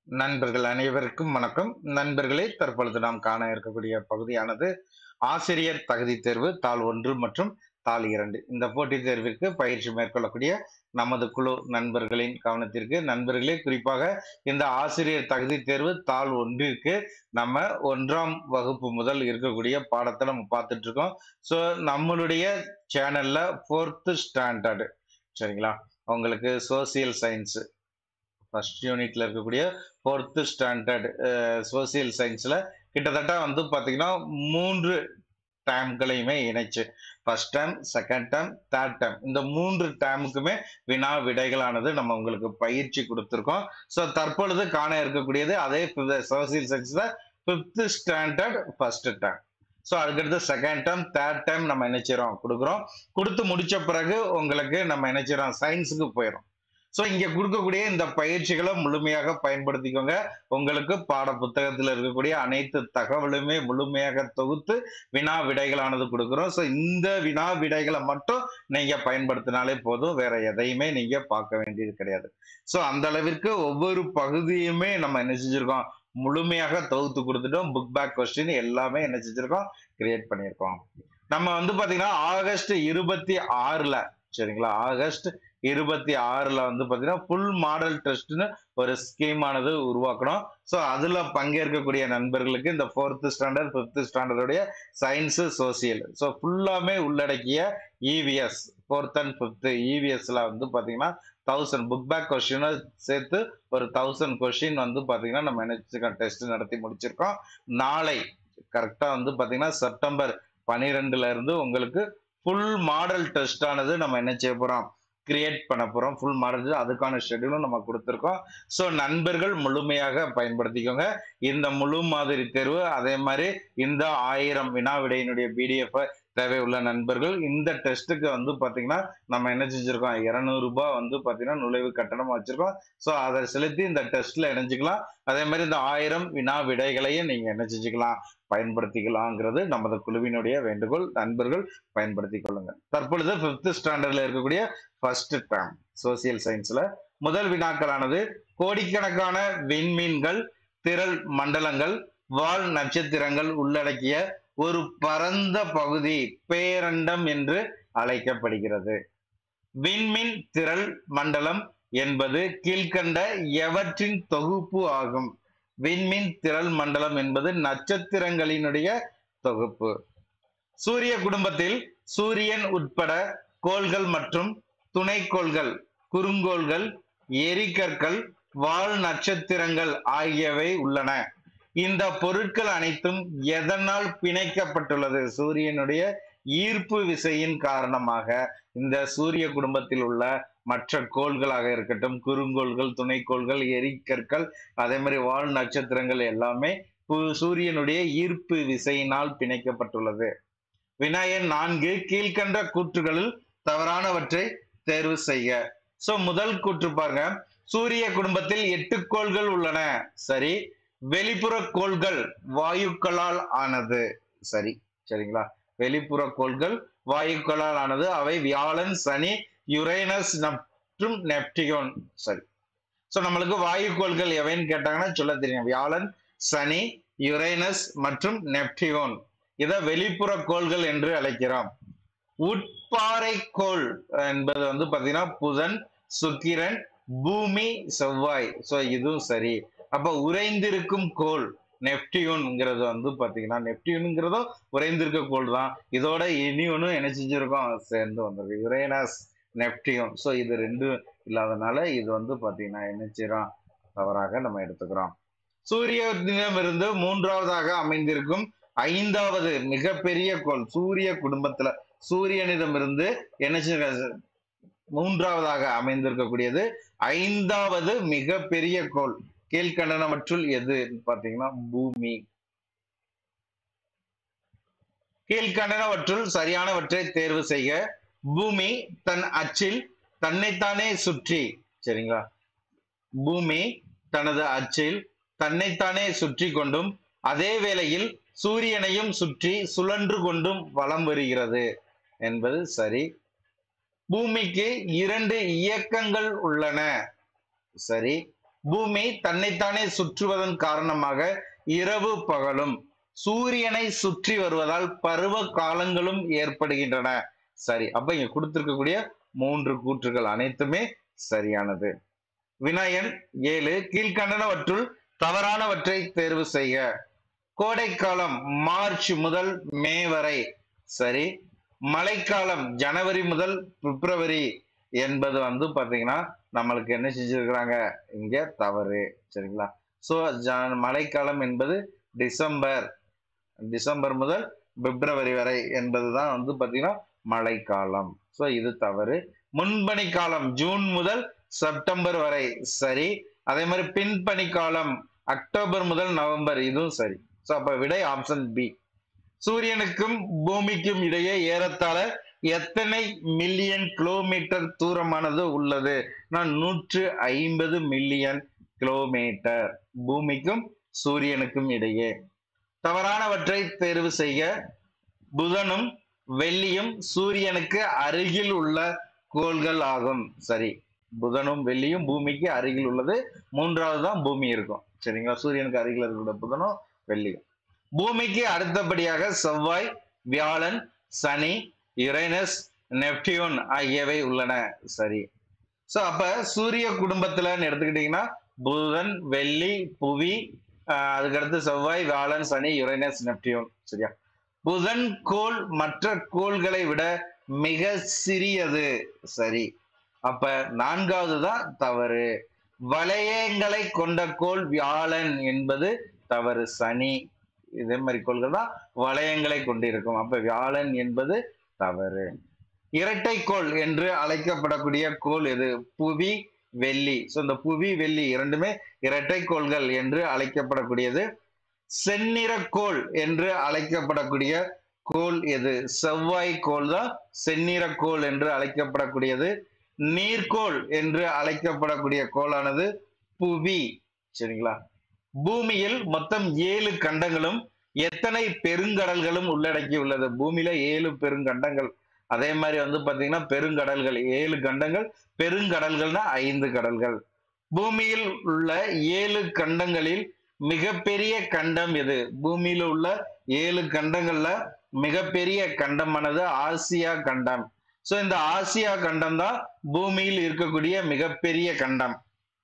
நண்பர்கள் அனைவருக்கும் வணக்கம் நண்பர்களே தற்பொழுது நாம் காண இருக்கக்கூடிய பகுதியானது ஆசிரியர் தகுதி தேர்வு தாள் ஒன்று மற்றும் தாள் இரண்டு இந்த போட்டித் தேர்விற்கு பயிற்சி மேற்கொள்ளக்கூடிய நமது குழு நண்பர்களின் கவனத்திற்கு நண்பர்களே குறிப்பாக இந்த ஆசிரியர் தகுதி தேர்வு தாள் ஒன்றிற்கு நம்ம ஒன்றாம் வகுப்பு முதல் இருக்கக்கூடிய பாடத்தை நம்ம பார்த்துட்டு இருக்கோம் ஸோ நம்மளுடைய சேனல்ல ஃபோர்த்து ஸ்டாண்டர்டு சரிங்களா உங்களுக்கு சோசியல் சயின்ஸ் ஃபர்ஸ்ட் யூனிட்ல இருக்கக்கூடிய ஃபோர்த்து ஸ்டாண்டர்ட் சோசியல் சயின்ஸ்ல கிட்டத்தட்ட வந்து பார்த்தீங்கன்னா மூன்று டேம்களையுமே இணைச்சு first dam second dam third dam இந்த மூன்று டேமுக்குமே வினா விடைகளானது நம்ம உங்களுக்கு பயிற்சி கொடுத்துருக்கோம் ஸோ தற்பொழுது காண இருக்கக்கூடியது அதே சோசியல் சயின்ஸ்ல fifth standard first dam so அதுக்கடுத்து செகண்ட் டேம் தேர்ட் டைம் நம்ம நினைச்சிரோம் கொடுக்குறோம் கொடுத்து முடிச்ச பிறகு உங்களுக்கு நம்ம நினைச்சிரோம் சயின்ஸுக்கு போயிடும் ஸோ இங்க கொடுக்கக்கூடிய இந்த பயிற்சிகளை முழுமையாக பயன்படுத்திக்கோங்க உங்களுக்கு பாட புத்தகத்தில் இருக்கக்கூடிய அனைத்து தகவலுமே முழுமையாக தொகுத்து வினா விடைகளானது கொடுக்குறோம் ஸோ இந்த வினா விடைகளை மட்டும் நீங்க பயன்படுத்தினாலே போதும் வேற எதையுமே நீங்க பார்க்க வேண்டியது கிடையாது ஸோ அந்த அளவிற்கு ஒவ்வொரு பகுதியுமே நம்ம என்ன செஞ்சிருக்கோம் முழுமையாக தொகுத்து கொடுத்துட்டோம் புக் பேக் கொஸ்டின் எல்லாமே என்ன செஞ்சிருக்கோம் கிரியேட் பண்ணியிருக்கோம் நம்ம வந்து பாத்தீங்கன்னா ஆகஸ்ட் இருபத்தி ஆறுல சரிங்களா ஆகஸ்ட் இருபத்தி ஆறுல வந்து பாத்தீங்கன்னா ஃபுல் மாடல் டெஸ்ட்னு ஒரு ஸ்கீம் ஆனது உருவாக்கணும் ஸோ அதுல பங்கேற்கக்கூடிய நண்பர்களுக்கு இந்த ஃபோர்த்து ஸ்டாண்டர்ட் ஃபிஃப்த் ஸ்டாண்டர்டுடைய சயின்ஸு சோசியல் ஸோ ஃபுல்லாமே உள்ளடக்கிய இவிஎஸ் ஃபோர்த் அண்ட் ஃபிஃப்த் இவிஎஸ்ல வந்து பாத்தீங்கன்னா தௌசண்ட் புக் பேக் கொஸ்டினை சேர்த்து ஒரு தௌசண்ட் கொஸ்டின் வந்து பாத்தீங்கன்னா நம்ம நினைச்சிருக்கோம் டெஸ்ட் நடத்தி முடிச்சிருக்கோம் நாளை கரெக்டா வந்து பாத்தீங்கன்னா செப்டம்பர் பனிரெண்டுல இருந்து உங்களுக்கு ஃபுல் மாடல் டெஸ்ட் ஆனது நம்ம என்ன செய்ய போறோம் கிரியேட் பண்ண போறோம் ஃபுல் மாடல் அதுக்கான ஷெடியூலும் நம்ம கொடுத்துருக்கோம் ஸோ நண்பர்கள் முழுமையாக பயன்படுத்திக்கோங்க இந்த முழு மாதிரி தேர்வு அதே மாதிரி இந்த ஆயிரம் வினா விடையினுடைய பிடிஎஃப் தேவை உள்ள நண்பர்கள் இந்த டெஸ்ட்டுக்கு வந்து பாத்தீங்கன்னா நம்ம என்ன செஞ்சிருக்கோம் இருநூறு ரூபாய் வந்து பாத்தீங்கன்னா நுழைவு கட்டணம் வச்சிருக்கோம் ஸோ அதை செலுத்தி இந்த டெஸ்ட்ல இணைஞ்சிக்கலாம் அதே மாதிரி இந்த ஆயிரம் வினா விடைகளையும் நீங்க என்ன செஞ்சுக்கலாம் பயன்படுத்திக்கலாங்கிறது நமது குழுவினுடைய வேண்டுகோள் நண்பர்கள் பயன்படுத்திக் கொள்ளுங்க தற்பொழுது பிப்த் ஸ்டாண்டர்ட்ல இருக்கக்கூடிய ஃபர்ஸ்ட் டேம் சோசியல் சயின்ஸ்ல முதல் வினாக்களானது கோடிக்கணக்கான விண்மீன்கள் திரள் மண்டலங்கள் வால் நட்சத்திரங்கள் உள்ளடக்கிய ஒரு பரந்த பகுதி பேரண்டம் என்று அழைக்கப்படுகிறது விண்மீன் திரள் மண்டலம் என்பது கீழ்கண்ட எவற்றின் தொகுப்பு ஆகும் விண்மீன் திரள் மண்டலம் என்பது நட்சத்திரங்களினுடைய தொகுப்பு சூரிய குடும்பத்தில் சூரியன் உட்பட கோள்கள் மற்றும் துணைக்கோள்கள் குறுங்கோள்கள் எரிகற்கள் வால் நட்சத்திரங்கள் ஆகியவை உள்ளன இந்த பொருட்கள் அனைத்தும் எதனால் பிணைக்கப்பட்டுள்ளது சூரியனுடைய ஈர்ப்பு விசையின் காரணமாக இந்த சூரிய குடும்பத்தில் உள்ள மற்ற கோள்களாக இருக்கட்டும் குறுங்கோள்கள் துணைக்கோள்கள் எரிக்கற்கள் அதே மாதிரி வால் நட்சத்திரங்கள் எல்லாமே சூரியனுடைய ஈர்ப்பு விசையினால் பிணைக்கப்பட்டுள்ளது வினாயன் நான்கு கீழ்கண்ட கூற்றுகளில் தவறானவற்றை தேர்வு செய்ய சோ முதல் கூற்று பாருங்க சூரிய குடும்பத்தில் எட்டு கோள்கள் உள்ளன சரி வெளிப்புற கோள்கள் வாயுக்களால் ஆனது சரி சரிங்களா வெளிப்புற கோள்கள் வாயுக்களால் ஆனது அவை வியாழன் சனி யுரேனஸ் மற்றும் நெப்டியோன் சரி ஸோ நம்மளுக்கு வாயுக்கோள்கள் எவைன்னு கேட்டாங்கன்னா சொல்ல தெரியும் வியாழன் சனி யுரேனஸ் மற்றும் நெப்டியோன் இதை வெளிப்புற கோள்கள் என்று அழைக்கிறோம் உட்பாறை கோள் என்பது வந்து பாத்தீங்கன்னா புதன் சுக்கிரன் பூமி செவ்வாய் ஸோ இதுவும் சரி அப்ப உறைந்திருக்கும் கோள் நெப்டியூன்ங்கிறது வந்து பாத்தீங்கன்னா நெப்டியூனுங்கிறதும் உறைந்திருக்க கோள் தான் இதோட இனி ஒன்றும் என்ன செஞ்சிருக்கோம் சேர்ந்து வந்திருக்கு யுரேனஸ் நெப்டியூன் ஸோ இது ரெண்டும் இல்லாதனால இது வந்து பாத்தீங்கன்னா என்ன செய்யறோம் தவறாக நம்ம எடுத்துக்கிறோம் சூரியனிடமிருந்து மூன்றாவதாக அமைந்திருக்கும் ஐந்தாவது மிகப்பெரிய கோள் சூரிய குடும்பத்துல சூரியனிடமிருந்து என்ன செய்ய மூன்றாவதாக அமைந்திருக்கக்கூடியது ஐந்தாவது மிகப்பெரிய கோள் கீழ்கண்டனவற்றுள் எது பாத்தீங்கன்னா பூமி கீழ்கண்டனவற்றுள் சரியானவற்றை தேர்வு செய்ய பூமி தன் அச்சில் தன்னைத்தானே சுற்றி சரிங்களா பூமி தனது அச்சில் தன்னைத்தானே சுற்றி கொண்டும் அதே வேளையில் சூரியனையும் சுற்றி சுழன்று கொண்டும் வலம் வருகிறது என்பது சரி பூமிக்கு இரண்டு இயக்கங்கள் உள்ளன சரி பூமி தன்னைத்தானே சுற்றுவதன் காரணமாக இரவு பகலும் சூரியனை சுற்றி வருவதால் பருவ காலங்களும் ஏற்படுகின்றன சரி அப்ப இங்க கொடுத்திருக்கக்கூடிய மூன்று கூற்றுகள் அனைத்துமே சரியானது வினயன் ஏழு கீழ்கண்டனவற்றுள் தவறானவற்றை தேர்வு செய்க கோடைக்காலம் மார்ச் முதல் மே வரை சரி மழைக்காலம் ஜனவரி முதல் பிப்ரவரி என்பது வந்து பாத்தீங்கன்னா நம்மளுக்கு என்ன செஞ்சிருக்கிறாங்க இங்க தவறு சரிங்களா சோ மழைக்காலம் என்பது டிசம்பர் டிசம்பர் முதல் பிப்ரவரி வரை என்பதுதான் வந்து பாத்தீங்கன்னா மழைக்காலம் சோ இது தவறு முன்பனி காலம் ஜூன் முதல் செப்டம்பர் வரை சரி அதே மாதிரி பின்பனி காலம் அக்டோபர் முதல் நவம்பர் இதுவும் சரி சோ அப்ப விடை ஆப்ஷன் பி சூரியனுக்கும் பூமிக்கும் இடையே ஏறத்தாழ எத்தனை மில்லியன் கிலோமீட்டர் தூரமானது உள்ளது நான் நூற்று ஐம்பது மில்லியன் கிலோமீட்டர் பூமிக்கும் சூரியனுக்கும் இடையே தவறானவற்றை தேர்வு செய்ய புதனும் வெள்ளியும் சூரியனுக்கு அருகில் உள்ள கோள்கள் ஆகும் சரி புதனும் வெள்ளியும் பூமிக்கு அருகில் உள்ளது மூன்றாவது தான் பூமி இருக்கும் சரிங்களா சூரியனுக்கு அருகில் இருக்கிற புதனும் வெள்ளியும் பூமிக்கு அடுத்தபடியாக செவ்வாய் வியாழன் சனி யுரேனஸ் நெப்டியூன் ஆகியவை உள்ளன சரி சோ அப்ப சூரிய குடும்பத்துல எடுத்துக்கிட்டீங்கன்னா புதன் வெள்ளி புவி ஆஹ் அதுக்கடுத்து செவ்வாய் வியாழன் சனி யுரேனஸ் நெப்டியூன் சரியா புதன் கோள் மற்ற கோள்களை விட மிக சிறியது சரி அப்ப நான்காவது தான் தவறு வளையங்களை கொண்ட கோள் வியாழன் என்பது தவறு சனி இதே மாதிரி கோள்கள் தான் வளையங்களை கொண்டிருக்கும் அப்ப வியாழன் என்பது தவறு இரட்டைக்கோள் என்று அழைக்கப்படக்கூடிய கோள் எது புவி வெள்ளி சோ இந்த புவி வெள்ளி இரண்டுமே இரட்டைக்கோள்கள் என்று அழைக்கப்படக்கூடியது செந்நிறக்கோள் என்று அழைக்கப்படக்கூடிய கோள் எது செவ்வாய் கோள் தான் செந்நிறக்கோள் என்று அழைக்கப்படக்கூடியது நீர்க்கோள் என்று அழைக்கப்படக்கூடிய கோளானது புவி சரிங்களா பூமியில் மொத்தம் ஏழு கண்டங்களும் எத்தனை பெருங்கடல்களும் உள்ளடக்கி உள்ளது பூமியில ஏழு பெருங்கண்டங்கள் அதே மாதிரி வந்து பாத்தீங்கன்னா பெருங்கடல்கள் ஏழு கண்டங்கள் பெருங்கடல்கள்னா ஐந்து கடல்கள் பூமியில் உள்ள ஏழு கண்டங்களில் மிகப்பெரிய கண்டம் எது பூமியில உள்ள ஏழு கண்டங்கள்ல மிகப்பெரிய கண்டமானது ஆசியா கண்டம் சோ இந்த ஆசியா கண்டம் தான் பூமியில் இருக்கக்கூடிய மிகப்பெரிய கண்டம்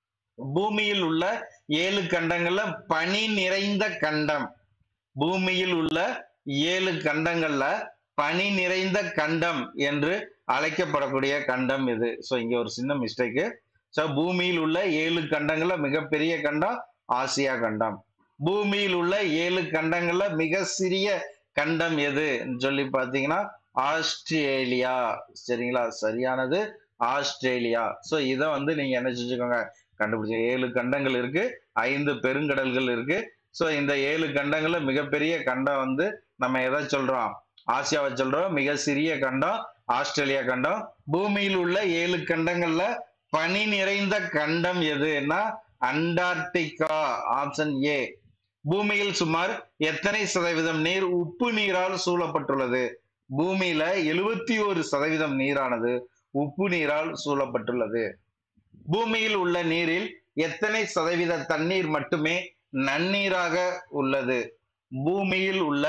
பூமியில் உள்ள ஏழு கண்டங்கள்ல பனி நிறைந்த கண்டம் பூமியில் உள்ள ஏழு கண்டங்கள்ல பனி நிறைந்த கண்டம் என்று அழைக்கப்படக்கூடிய கண்டம் இது ஸோ இங்க ஒரு சின்ன மிஸ்டேக்கு ஸோ பூமியில் உள்ள ஏழு கண்டங்கள்ல மிகப்பெரிய கண்டம் ஆசியா கண்டம் பூமியில் உள்ள ஏழு கண்டங்கள்ல மிக சிறிய கண்டம் எது சொல்லி பார்த்தீங்கன்னா ஆஸ்திரேலியா சரிங்களா சரியானது ஆஸ்திரேலியா ஸோ இதை வந்து நீங்க என்ன செஞ்சுக்கோங்க கண்டுபிடிச்ச ஏழு கண்டங்கள் இருக்கு ஐந்து பெருங்கடல்கள் இருக்கு ஸோ இந்த ஏழு கண்டங்கள்ல மிகப்பெரிய கண்டம் வந்து நம்ம எதை சொல்றோம் ஆசியாவை சொல்றோம் மிக சிறிய கண்டம் ஆஸ்திரேலியா கண்டம் பூமியில் உள்ள ஏழு கண்டங்கள்ல பனி நிறைந்த கண்டம் எதுன்னா அண்டார்டிகா ஆப்ஷன் ஏ பூமியில் சுமார் எத்தனை சதவீதம் நீர் உப்பு நீரால் சூழப்பட்டுள்ளது பூமியில எழுபத்தி ஒரு சதவீதம் நீரானது உப்பு நீரால் சூழப்பட்டுள்ளது பூமியில் உள்ள நீரில் எத்தனை சதவீத தண்ணீர் மட்டுமே நன்னீராக உள்ளது பூமியில் உள்ள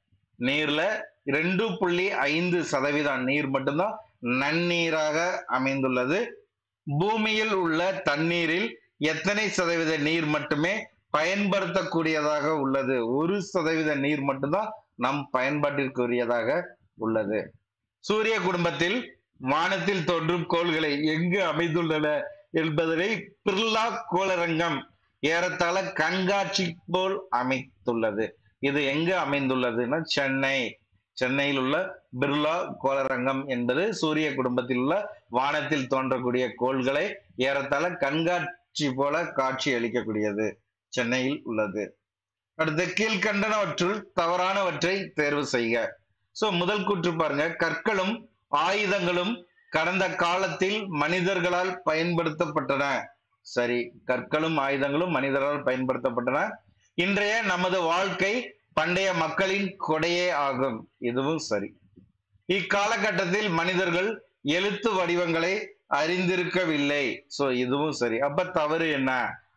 நீர்ல ரெண்டு புள்ளி ஐந்து சதவீதம் நீர் மட்டும்தான் நன்னீராக அமைந்துள்ளது பூமியில் உள்ள தண்ணீரில் எத்தனை சதவீத நீர் மட்டுமே பயன்படுத்தக்கூடியதாக உள்ளது ஒரு சதவீத நீர் மட்டும்தான் நம் பயன்பாட்டிற்குரியதாக உள்ளது சூரிய குடும்பத்தில் வானத்தில் தோன்றும் கோள்களை எங்கு அமைந்துள்ளன என்பதனை பிர்லா கோளரங்கம் ஏறத்தாழ கண்காட்சி போல் அமைத்துள்ளது இது எங்கு அமைந்துள்ளதுன்னா சென்னை சென்னையில் உள்ள பிர்லா கோளரங்கம் என்பது சூரிய குடும்பத்தில் உள்ள வானத்தில் தோன்றக்கூடிய கோள்களை ஏறத்தாழ கண்காட்சி போல காட்சி அளிக்கக்கூடியது சென்னையில் உள்ளது அடுத்து கீழ்கண்டனவற்றுள் தவறானவற்றை தேர்வு செய்க சோ முதல் கூற்று பாருங்க கற்களும் ஆயுதங்களும் கடந்த காலத்தில் மனிதர்களால் பயன்படுத்தப்பட்டன சரி கற்களும் ஆயுதங்களும் மனிதரால் பயன்படுத்தப்பட்டன இன்றைய நமது வாழ்க்கை பண்டைய மக்களின் கொடையே ஆகும் இதுவும் சரி இக்காலகட்டத்தில் மனிதர்கள் எழுத்து வடிவங்களை அறிந்திருக்கவில்லை சோ இதுவும் சரி அப்ப தவறு என்ன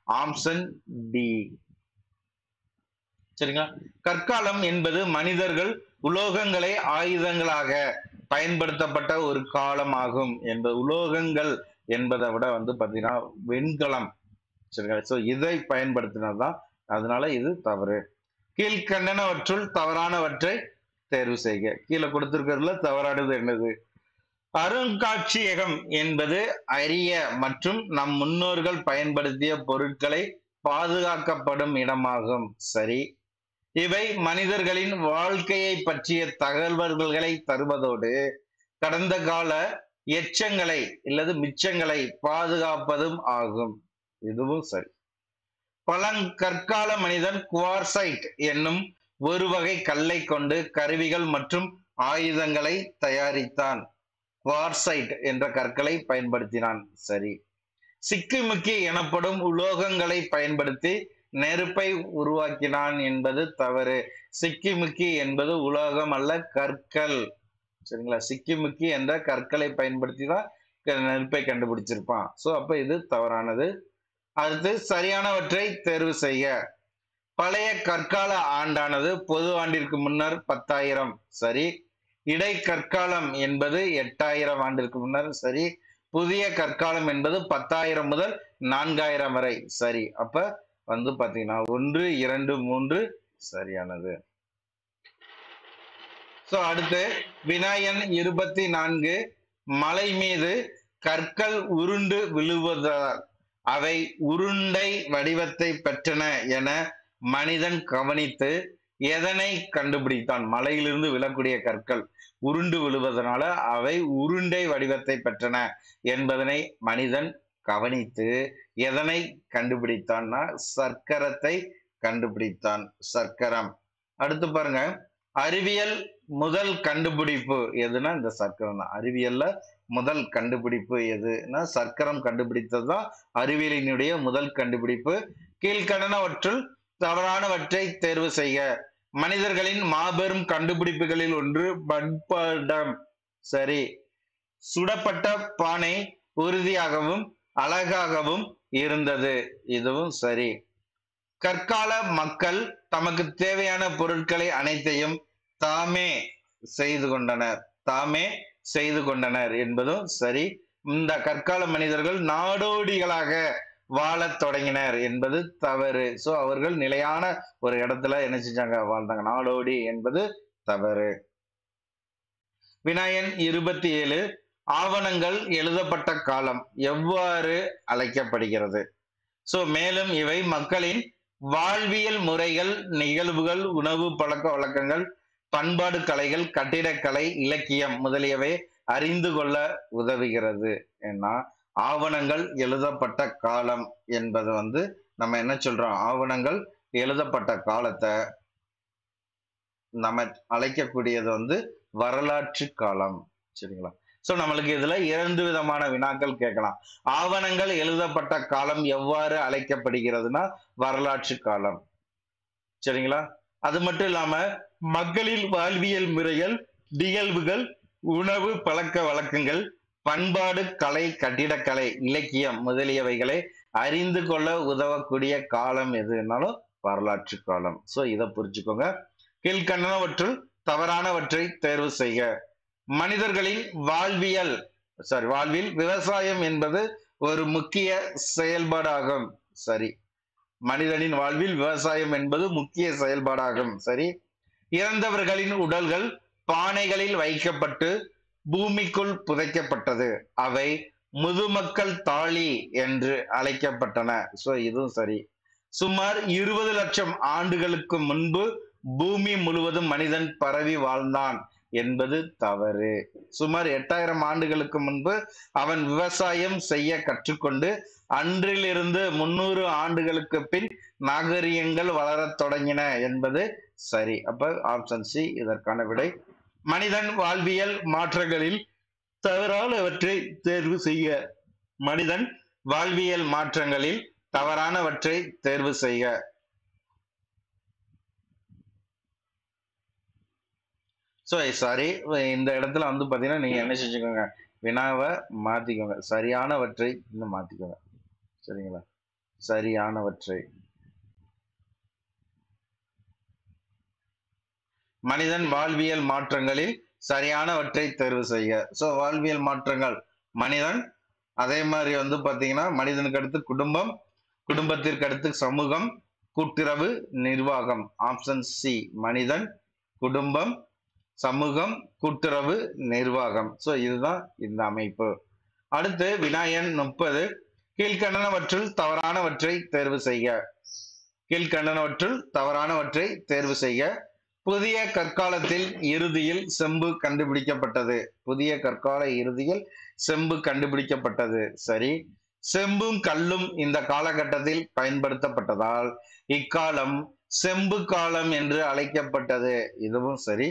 ஆப்ஷன் டி சரிங்களா கற்காலம் என்பது மனிதர்கள் உலோகங்களை ஆயுதங்களாக பயன்படுத்தப்பட்ட ஒரு காலமாகும் என்பது உலோகங்கள் என்பதை விட வந்து பாத்தீங்கன்னா வெண்கலம் சரிங்களா சோ இதை பயன்படுத்தினதுதான் அதனால இது தவறு கீழ்கண்டனவற்றுள் தவறானவற்றை தேர்வு செய்க கீழே கொடுத்திருக்கிறதுல தவறானது என்னது அருங்காட்சியகம் என்பது அரிய மற்றும் நம் முன்னோர்கள் பயன்படுத்திய பொருட்களை பாதுகாக்கப்படும் இடமாகும் சரி இவை மனிதர்களின் வாழ்க்கையை பற்றிய தகவல்களை தருவதோடு கடந்த கால எச்சங்களை அல்லது மிச்சங்களை பாதுகாப்பதும் ஆகும் இதுவும் சரி பழங்கற்கால மனிதன் குவார்சைட் என்னும் ஒரு வகை கல்லை கொண்டு கருவிகள் மற்றும் ஆயுதங்களை தயாரித்தான் குவார்சைட் என்ற கற்களை பயன்படுத்தினான் சரி சிக்கிமுக்கி எனப்படும் உலோகங்களை பயன்படுத்தி நெருப்பை உருவாக்கினான் என்பது தவறு சிக்கிமுக்கி என்பது உலோகம் அல்ல கற்கள் சரிங்களா சிக்கிமுக்கி என்ற கற்களை பயன்படுத்தி தான் க- நெருப்பை கண்டுபிடிச்சிருப்பான் சோ அப்ப இது தவறானது அடுத்து சரியானவற்றை தேர்வு செய்ய பழைய கற்கால ஆண்டானது பொது ஆண்டிற்கு முன்னர் பத்தாயிரம் சரி இடை கற்காலம் என்பது எட்டாயிரம் ஆண்டிற்கு முன்னர் சரி புதிய கற்காலம் என்பது பத்தாயிரம் முதல் நான்காயிரம் வரை சரி அப்ப வந்து பாத்தீங்கன்னா ஒன்று இரண்டு மூன்று சரியானது சோ அடுத்து வினாயன் இருபத்தி நான்கு மலை மீது கற்கள் உருண்டு விழுவதால் அவை உருண்டை வடிவத்தை பெற்றன என மனிதன் கவனித்து எதனை கண்டுபிடித்தான் மலையிலிருந்து விழக்கூடிய கற்கள் உருண்டு விழுவதனால அவை உருண்டை வடிவத்தை பெற்றன என்பதனை மனிதன் கவனித்து எதனை கண்டுபிடித்தான்னா சர்க்கரத்தை கண்டுபிடித்தான் சர்க்கரம் அடுத்து பாருங்க அறிவியல் முதல் கண்டுபிடிப்பு எதுனா இந்த சர்க்கரம் தான் அறிவியல்ல முதல் கண்டுபிடிப்பு எதுனா சர்க்கரம் கண்டுபிடித்தது தான் அறிவியலினுடைய முதல் கண்டுபிடிப்பு கீழ்கடனவற்றுள் தவறானவற்றை தேர்வு செய்ய மனிதர்களின் மாபெரும் கண்டுபிடிப்புகளில் ஒன்று பட்படம் சரி சுடப்பட்ட பானை உறுதியாகவும் அழகாகவும் இருந்தது இதுவும் சரி கற்கால மக்கள் தமக்கு தேவையான பொருட்களை அனைத்தையும் தாமே செய்து கொண்டனர் தாமே செய்து கொண்டனர் என்பதும் சரி இந்த கற்கால மனிதர்கள் நாடோடிகளாக வாழத் தொடங்கினர் என்பது தவறு சோ அவர்கள் நிலையான ஒரு இடத்துல என்ன செஞ்சாங்க வாழ்ந்தாங்க நாடோடி என்பது தவறு வினாயன் இருபத்தி ஏழு ஆவணங்கள் எழுதப்பட்ட காலம் எவ்வாறு அழைக்கப்படுகிறது சோ மேலும் இவை மக்களின் வாழ்வியல் முறைகள் நிகழ்வுகள் உணவு பழக்க வழக்கங்கள் பண்பாடு கலைகள் கட்டிடக்கலை இலக்கியம் முதலியவை அறிந்து கொள்ள உதவுகிறது ஏன்னா ஆவணங்கள் எழுதப்பட்ட காலம் என்பது வந்து நம்ம என்ன சொல்றோம் ஆவணங்கள் எழுதப்பட்ட காலத்தை நம்ம அழைக்கக்கூடியது வந்து வரலாற்று காலம் சரிங்களா சோ நம்மளுக்கு இதுல இரண்டு விதமான வினாக்கள் கேட்கலாம் ஆவணங்கள் எழுதப்பட்ட காலம் எவ்வாறு அழைக்கப்படுகிறதுனா வரலாற்று காலம் சரிங்களா அது மட்டும் இல்லாம மக்களின் வாழ்வியல் முறைகள் நிகழ்வுகள் உணவு பழக்க வழக்கங்கள் பண்பாடு கலை கட்டிடக்கலை இலக்கியம் முதலியவைகளை அறிந்து கொள்ள உதவக்கூடிய காலம் எதுனாலும் வரலாற்று காலம் சோ இதை புரிஞ்சுக்கோங்க கீழ்கண்டனவற்றுள் தவறானவற்றை தேர்வு செய்க மனிதர்களின் வாழ்வியல் சாரி வாழ்வில் விவசாயம் என்பது ஒரு முக்கிய செயல்பாடாகும் சரி மனிதனின் வாழ்வில் விவசாயம் என்பது முக்கிய செயல்பாடாகும் சரி இறந்தவர்களின் உடல்கள் பானைகளில் வைக்கப்பட்டு பூமிக்குள் புதைக்கப்பட்டது அவை முதுமக்கள் தாழி என்று அழைக்கப்பட்டன சோ இதுவும் சரி சுமார் இருபது லட்சம் ஆண்டுகளுக்கு முன்பு பூமி முழுவதும் மனிதன் பரவி வாழ்ந்தான் என்பது தவறு சுமார் எட்டாயிரம் ஆண்டுகளுக்கு முன்பு அவன் விவசாயம் செய்ய கற்றுக்கொண்டு அன்றிலிருந்து முன்னூறு ஆண்டுகளுக்கு பின் நாகரிகங்கள் வளரத் தொடங்கின என்பது சரி அப்ப ஆப்ஷன் சி இதற்கான விடை மனிதன் வாழ்வியல் மாற்றங்களில் தவறானவற்றை தேர்வு செய்ய மனிதன் வாழ்வியல் மாற்றங்களில் தவறானவற்றை தேர்வு செய்ய ஸோ சாரி இந்த இடத்துல வந்து பார்த்தீங்கன்னா நீங்கள் என்ன செஞ்சுக்கோங்க வினாவை மாற்றிக்கோங்க சரியானவற்றை இன்னும் மாற்றிக்கோங்க சரிங்களா சரியானவற்றை மனிதன் வாழ்வியல் மாற்றங்களில் சரியானவற்றை தேர்வு செய்ய சோ வாழ்வியல் மாற்றங்கள் மனிதன் அதே மாதிரி வந்து பாத்தீங்கன்னா மனிதனுக்கு அடுத்து குடும்பம் குடும்பத்திற்கு அடுத்து சமூகம் கூட்டுறவு நிர்வாகம் ஆப்ஷன் சி மனிதன் குடும்பம் சமூகம் கூட்டுறவு நிர்வாகம் சோ இதுதான் இந்த அமைப்பு அடுத்து வினாயன் முப்பது கீழ்கண்டனவற்றுள் தவறானவற்றை தேர்வு செய்ய கீழ்கண்டனவற்றுள் தவறானவற்றை தேர்வு செய்ய புதிய கற்காலத்தில் இறுதியில் செம்பு கண்டுபிடிக்கப்பட்டது புதிய கற்கால இறுதியில் செம்பு கண்டுபிடிக்கப்பட்டது சரி செம்பும் கல்லும் இந்த காலகட்டத்தில் பயன்படுத்தப்பட்டதால் இக்காலம் செம்பு காலம் என்று அழைக்கப்பட்டது இதுவும் சரி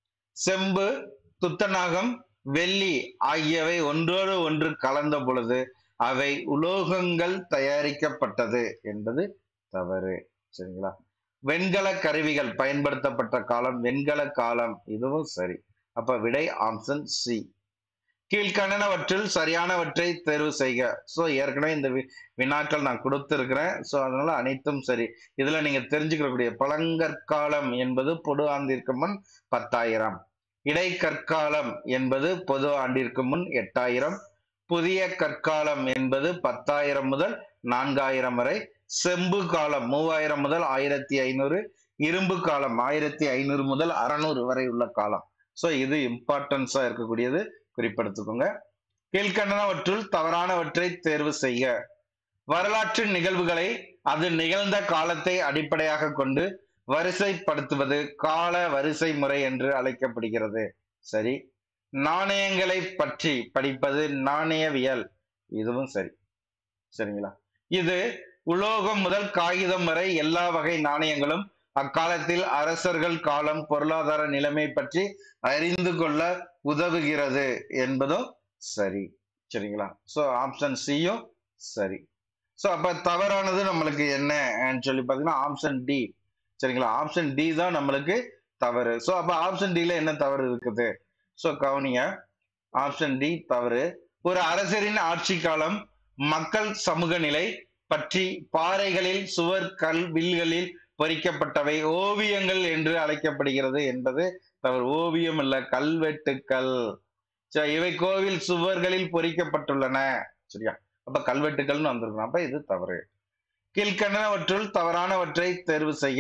செம்பு துத்தநாகம் வெள்ளி ஆகியவை ஒன்றோடு ஒன்று கலந்த பொழுது அவை உலோகங்கள் தயாரிக்கப்பட்டது என்பது தவறு சரிங்களா வெண்கல கருவிகள் பயன்படுத்தப்பட்ட காலம் வெண்கல காலம் இதுவும் சரி அப்ப விடை ஆப்ஷன் சி கீழ்கண்டனவற்றில் சரியானவற்றை தேர்வு செய்க ஸோ ஏற்கனவே இந்த வி- வினாக்கள் நான் கொடுத்திருக்கிறேன் ஸோ அதனால அனைத்தும் சரி இதுல நீங்க தெரிஞ்சுக்கக்கூடிய பழங்கற்காலம் என்பது பொது ஆண்டிற்கு முன் பத்தாயிரம் இடைக்கற்காலம் என்பது பொது ஆண்டிற்கு முன் எட்டாயிரம் புதிய கற்காலம் என்பது பத்தாயிரம் முதல் நான்காயிரம் வரை செம்பு காலம் மூவாயிரம் முதல் ஆயிரத்தி ஐநூறு இரும்பு காலம் ஆயிரத்தி ஐநூறு முதல் அறநூறு வரை உள்ள காலம் ஸோ இது இம்பார்ட்டன்ஸா இருக்கக்கூடியது குறிப்பெடுத்துக்கோங்க கீழ்கண்டனவற்றுள் தவறானவற்றை தேர்வு செய்ய வரலாற்று நிகழ்வுகளை அது நிகழ்ந்த காலத்தை அடிப்படையாக கொண்டு வரிசைப்படுத்துவது கால வரிசை முறை என்று அழைக்கப்படுகிறது சரி நாணயங்களை பற்றி படிப்பது நாணயவியல் இதுவும் சரி சரிங்களா இது உலோகம் முதல் காகிதம் வரை எல்லா வகை நாணயங்களும் அக்காலத்தில் அரசர்கள் காலம் பொருளாதார நிலைமை பற்றி அறிந்து கொள்ள உதவுகிறது என்பதும் சரி சரிங்களா சோ ஆப்ஷன் சியும் சரி சோ அப்ப தவறானது நம்மளுக்கு என்ன சொல்லி பாத்தீங்கன்னா ஆப்ஷன் டி சரிங்களா ஆப்ஷன் டி தான் நம்மளுக்கு தவறு சோ அப்ப ஆப்ஷன் டில என்ன தவறு இருக்குது சோ கவனிங்க ஆப்ஷன் டி தவறு ஒரு அரசரின் ஆட்சி காலம் மக்கள் சமூக நிலை பற்றி பாறைகளில் சுவர் கல் வில்களில் பொறிக்கப்பட்டவை ஓவியங்கள் என்று அழைக்கப்படுகிறது என்பது தவறு ஓவியம் இல்ல கல்வெட்டுக்கள் சரி, இவை கோவில் சுவர்களில் பொறிக்கப்பட்டுள்ளன சரியா அப்ப கல்வெட்டுக்கள்னு வந்திருக்கணும் அப்ப இது தவறு கீழ்கண்டனவற்றுள் தவறானவற்றை தேர்வு செய்ய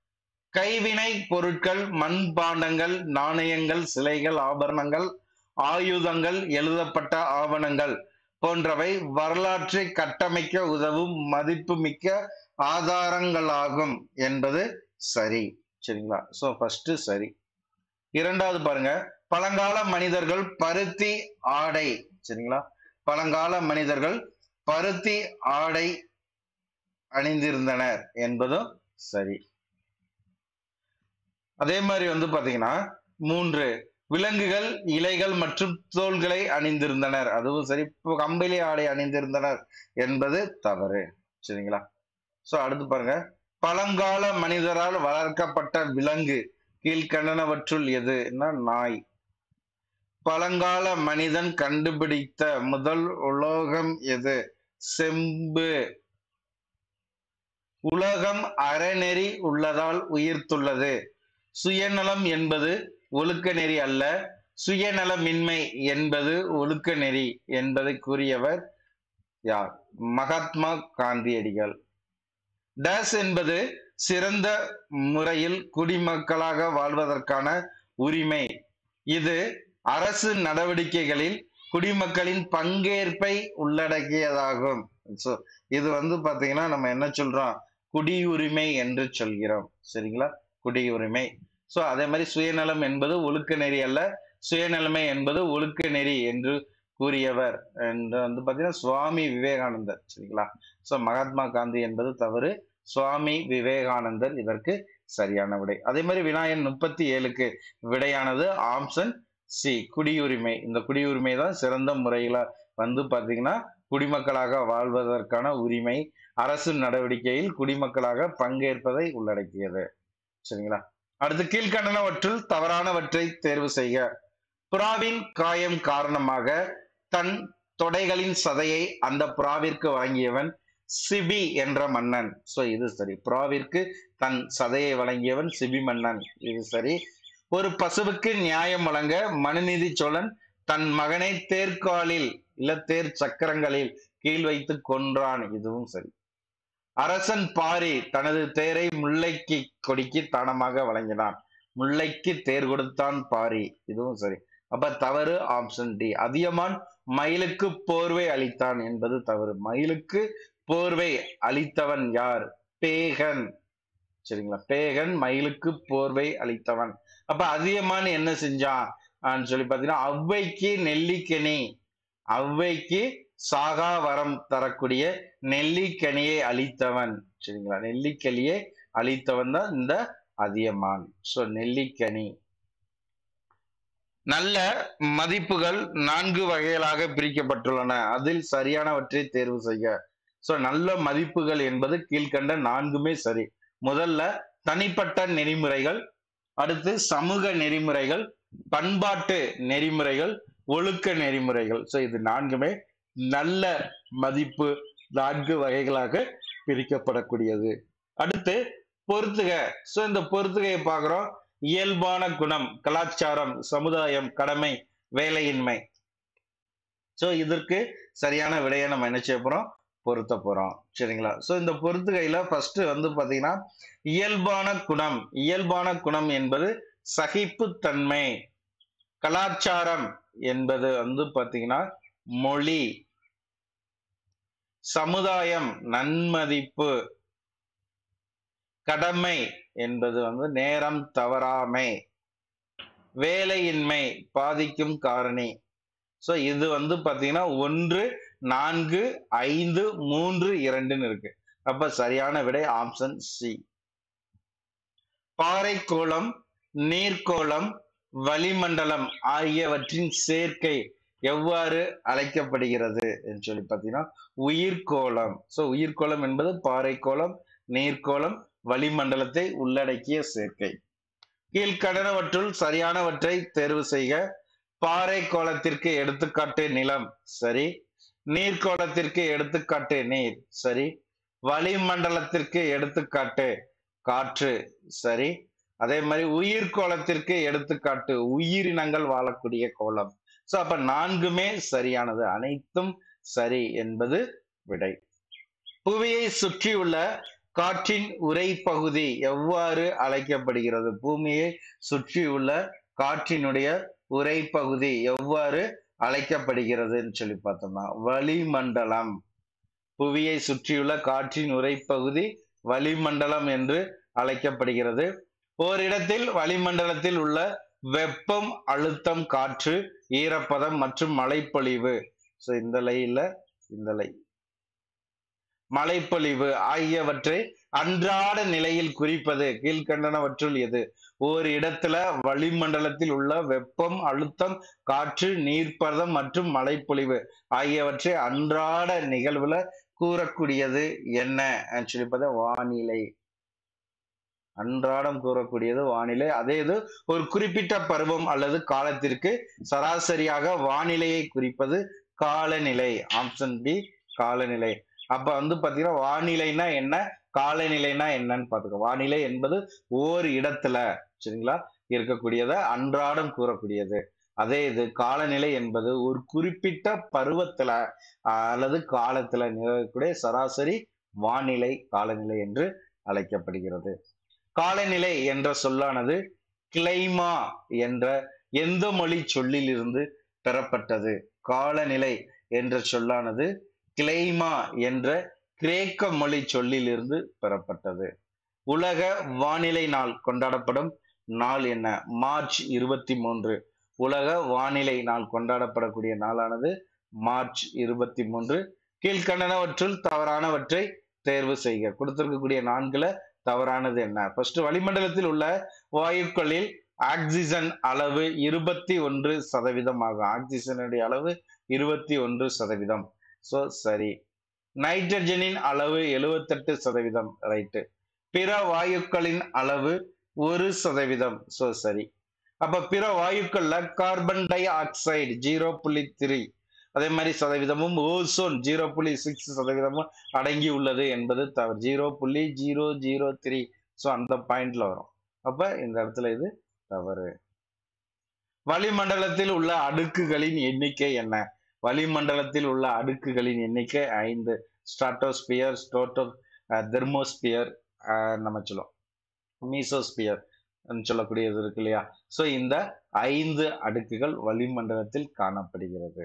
கைவினை பொருட்கள் மண்பாண்டங்கள் நாணயங்கள் சிலைகள் ஆபரணங்கள் ஆயுதங்கள் எழுதப்பட்ட ஆவணங்கள் போன்றவை வரலாற்றை கட்டமைக்க உதவும் மதிப்புமிக்க ஆதாரங்களாகும் என்பது சரி சரிங்களா சோ ஃபர்ஸ்ட் சரி இரண்டாவது பாருங்க பழங்கால மனிதர்கள் பருத்தி ஆடை சரிங்களா பழங்கால மனிதர்கள் பருத்தி ஆடை அணிந்திருந்தனர் என்பதும் சரி அதே மாதிரி வந்து பாத்தீங்கன்னா மூன்று விலங்குகள் இலைகள் மற்றும் தோள்களை அணிந்திருந்தனர் அதுவும் சரி இப்போ கம்பளி ஆடை அணிந்திருந்தனர் என்பது தவறு சரிங்களா சோ அடுத்து பாருங்க பழங்கால மனிதரால் வளர்க்கப்பட்ட விலங்கு கீழ்கண்டனவற்றுள் எதுன்னா நாய் பழங்கால மனிதன் கண்டுபிடித்த முதல் உலோகம் எது செம்பு உலகம் அறநெறி உள்ளதால் உயிர்த்துள்ளது சுயநலம் என்பது ஒழுக்க நெறி அல்ல சுயநலமின்மை என்பது ஒழுக்க நெறி என்பதை கூறியவர் யார் மகாத்மா காந்தியடிகள் டேஸ் என்பது சிறந்த முறையில் குடிமக்களாக வாழ்வதற்கான உரிமை இது அரசு நடவடிக்கைகளில் குடிமக்களின் பங்கேற்பை உள்ளடக்கியதாகும் So, இது வந்து பாத்தீங்கன்னா நம்ம என்ன சொல்றோம் குடியுரிமை என்று சொல்கிறோம் சரிங்களா குடியுரிமை சோ அதே மாதிரி சுயநலம் என்பது ஒழுக்க நெறி அல்ல சுயநலமை என்பது ஒழுக்க நெறி என்று கூறியவர் என்று வந்து பாத்தீங்கன்னா சுவாமி விவேகானந்தர் சரிங்களா சோ மகாத்மா காந்தி என்பது தவறு சுவாமி விவேகானந்தர் இதற்கு சரியான விடை அதே மாதிரி வினாயன் முப்பத்தி ஏழுக்கு விடையானது ஆப்ஷன் சி குடியுரிமை இந்த குடியுரிமை தான் சிறந்த முறையில வந்து பாத்தீங்கன்னா குடிமக்களாக வாழ்வதற்கான உரிமை அரசு நடவடிக்கையில் குடிமக்களாக பங்கேற்பதை உள்ளடக்கியது சரிங்களா அடுத்து கீழ்கண்டனவற்றுள் தவறானவற்றை தேர்வு செய்ய புறாவின் காயம் காரணமாக தன் தொடைகளின் சதையை அந்த புறாவிற்கு வழங்கியவன் சிபி என்ற மன்னன் சோ இது சரி புறாவிற்கு தன் சதையை வழங்கியவன் சிபி மன்னன் இது சரி ஒரு பசுவுக்கு நியாயம் வழங்க மனுநீதி சோழன் தன் மகனை தேர்காலில் இல்ல தேர் சக்கரங்களில் கீழ் வைத்து கொன்றான் இதுவும் சரி அரசன் பாரி தனது தேரை முல்லைக்கு கொடிக்கு தானமாக வழங்கினான் முல்லைக்கு தேர் கொடுத்தான் பாரி இதுவும் சரி அப்ப தவறு ஆப்ஷன் டி அதியமான் மயிலுக்கு போர்வை அளித்தான் என்பது தவறு மயிலுக்கு போர்வை அளித்தவன் யார் பேகன் சரிங்களா பேகன் மயிலுக்கு போர்வை அளித்தவன் அப்ப அதியமான் என்ன செஞ்சான் ஆன்னு சொல்லி பாத்தீங்கன்னா ஔவைக்கு நெல்லிக்கனி ஔவைக்கு சாகா வரம் தரக்கூடிய நெல்லிக்கனியை அளித்தவன் சரிங்களா நெல்லிக்கனியை அளித்தவன் தான் இந்த அதியமான் சோ நெல்லிக்கனி நல்ல மதிப்புகள் நான்கு வகைகளாக பிரிக்கப்பட்டுள்ளன அதில் சரியானவற்றை தேர்வு செய்ய சோ நல்ல மதிப்புகள் என்பது கீழ்கண்ட நான்குமே சரி முதல்ல தனிப்பட்ட நெறிமுறைகள் அடுத்து சமூக நெறிமுறைகள் பண்பாட்டு நெறிமுறைகள் ஒழுக்க நெறிமுறைகள் சோ இது நான்குமே நல்ல மதிப்பு நான்கு வகைகளாக பிரிக்கப்படக்கூடியது அடுத்து பொறுத்துக சோ இந்த பொறுத்துகையை பார்க்கிறோம் இயல்பான குணம் கலாச்சாரம் சமுதாயம் கடமை வேலையின்மை சோ இதற்கு சரியான விடையை நம்ம என்ன செய்ய போறோம் பொருத்த போறோம் சரிங்களா சோ இந்த பொறுத்துகையில ஃபர்ஸ்ட் வந்து பாத்தீங்கன்னா இயல்பான குணம் இயல்பான குணம் என்பது சகிப்புத்தன்மை கலாச்சாரம் என்பது வந்து பாத்தீங்கன்னா மொழி சமுதாயம் நன்மதிப்பு கடமை என்பது வந்து நேரம் தவறாமை வேலையின்மை பாதிக்கும் காரணி சோ இது வந்து பாத்தீங்கன்னா ஒன்று நான்கு ஐந்து மூன்று இரண்டுன்னு இருக்கு அப்ப சரியான விடை ஆப்ஷன் சி பாறைக்கோளம் நீர்க்கோளம் வளிமண்டலம் ஆகியவற்றின் சேர்க்கை எவ்வாறு அழைக்கப்படுகிறது என்று சொல்லி பார்த்தீங்கன்னா உயிர்கோளம் சோ உயிர்கோளம் என்பது பாறைக்கோளம் நீர்க்கோளம் வளிமண்டலத்தை உள்ளடக்கிய சேர்க்கை கீழ்கடனவற்றுள் சரியானவற்றை தேர்வு செய்க பாறை கோலத்திற்கு எடுத்துக்காட்டு நிலம் சரி நீர்க்கோளத்திற்கு எடுத்துக்காட்டு நீர் சரி வளிமண்டலத்திற்கு எடுத்துக்காட்டு காற்று சரி அதே மாதிரி உயிர்கோளத்திற்கு எடுத்துக்காட்டு உயிரினங்கள் வாழக்கூடிய கோலம் சோ அப்ப நான்குமே சரியானது அனைத்தும் சரி என்பது விடை புவியை சுற்றியுள்ள காற்றின் உரைப்பகுதி எவ்வாறு அழைக்கப்படுகிறது பூமியை சுற்றியுள்ள காற்றினுடைய உரைப்பகுதி எவ்வாறு அழைக்கப்படுகிறதுன்னு சொல்லி பார்த்தோம்னா வளிமண்டலம் புவியை சுற்றியுள்ள காற்றின் உரைப்பகுதி வளிமண்டலம் என்று அழைக்கப்படுகிறது ஓரிடத்தில் வளிமண்டலத்தில் உள்ள வெப்பம் அழுத்தம் காற்று ஈரப்பதம் மற்றும் மழைப்பொழிவு ஸோ இந்த லைல இந்த லை மழைப்பொழிவு ஆகியவற்றை அன்றாட நிலையில் குறிப்பது கீழ்கண்டனவற்றுள் எது ஒரு இடத்துல வளிமண்டலத்தில் உள்ள வெப்பம் அழுத்தம் காற்று நீர்ப்பதம் மற்றும் மழைப்பொழிவு ஆகியவற்றை அன்றாட நிகழ்வுல கூறக்கூடியது என்ன சொல்லி பார்த்தா வானிலை அன்றாடம் கூறக்கூடியது வானிலை அதே இது ஒரு குறிப்பிட்ட பருவம் அல்லது காலத்திற்கு சராசரியாக வானிலையை குறிப்பது காலநிலை ஆப்ஷன் பி காலநிலை அப்ப வந்து பாத்தீங்கன்னா வானிலைனா என்ன காலநிலைனா என்னன்னு பாத்துக்கோ வானிலை என்பது ஓர் இடத்துல சரிங்களா இருக்கக்கூடியத அன்றாடம் கூறக்கூடியது அதே இது காலநிலை என்பது ஒரு குறிப்பிட்ட பருவத்துல அல்லது காலத்துல நிலவக்கூடிய சராசரி வானிலை காலநிலை என்று அழைக்கப்படுகிறது காலநிலை என்ற சொல்லானது கிளைமா என்ற எந்த மொழி சொல்லிலிருந்து பெறப்பட்டது காலநிலை என்ற சொல்லானது கிளைமா என்ற கிரேக்க மொழி சொல்லிலிருந்து பெறப்பட்டது உலக வானிலை நாள் கொண்டாடப்படும் நாள் என்ன மார்ச் இருபத்தி மூன்று உலக வானிலை நாள் கொண்டாடப்படக்கூடிய நாளானது மார்ச் இருபத்தி மூன்று கீழ்கண்டனவற்றுள் தவறானவற்றை தேர்வு செய்க கொடுத்திருக்கக்கூடிய நான்குல தவறானது என்ன ஃபர்ஸ்ட் வளிமண்டலத்தில் உள்ள வாயுக்களில் ஆக்சிஜன் அளவு இருபத்தி ஒன்று சதவீதம் ஆகும் ஆக்சிஜனுடைய அளவு இருபத்தி ஒன்று சதவீதம் ஸோ சரி நைட்ரஜனின் அளவு எழுவத்தெட்டு சதவீதம் ரைட்டு பிற வாயுக்களின் அளவு ஒரு சதவீதம் ஸோ சரி அப்ப பிற வாயுக்கள்ல கார்பன் டை ஆக்சைடு ஜீரோ புள்ளி த்ரீ அதே மாதிரி சதவீதமும் ஓசோன் ஜீரோ புள்ளி சிக்ஸ் சதவீதமும் அடங்கி உள்ளது என்பது தவறு ஜீரோ புள்ளி ஜீரோ ஜீரோ த்ரீ ஸோ அந்த பாயிண்ட்ல வரும் அப்ப இந்த இடத்துல இது தவறு வளிமண்டலத்தில் உள்ள அடுக்குகளின் எண்ணிக்கை என்ன வளிமண்டலத்தில் உள்ள அடுக்குகளின் எண்ணிக்கை ஐந்து ஸ்ட்ராட்டோஸ்பியர் ஸ்டோட்டோ தெர்மோஸ்பியர் நம்ம சொல்லுவோம் மீசோஸ்பியர் சொல்லக்கூடியது இருக்கு இல்லையா ஸோ இந்த ஐந்து அடுக்குகள் வளிமண்டலத்தில் காணப்படுகிறது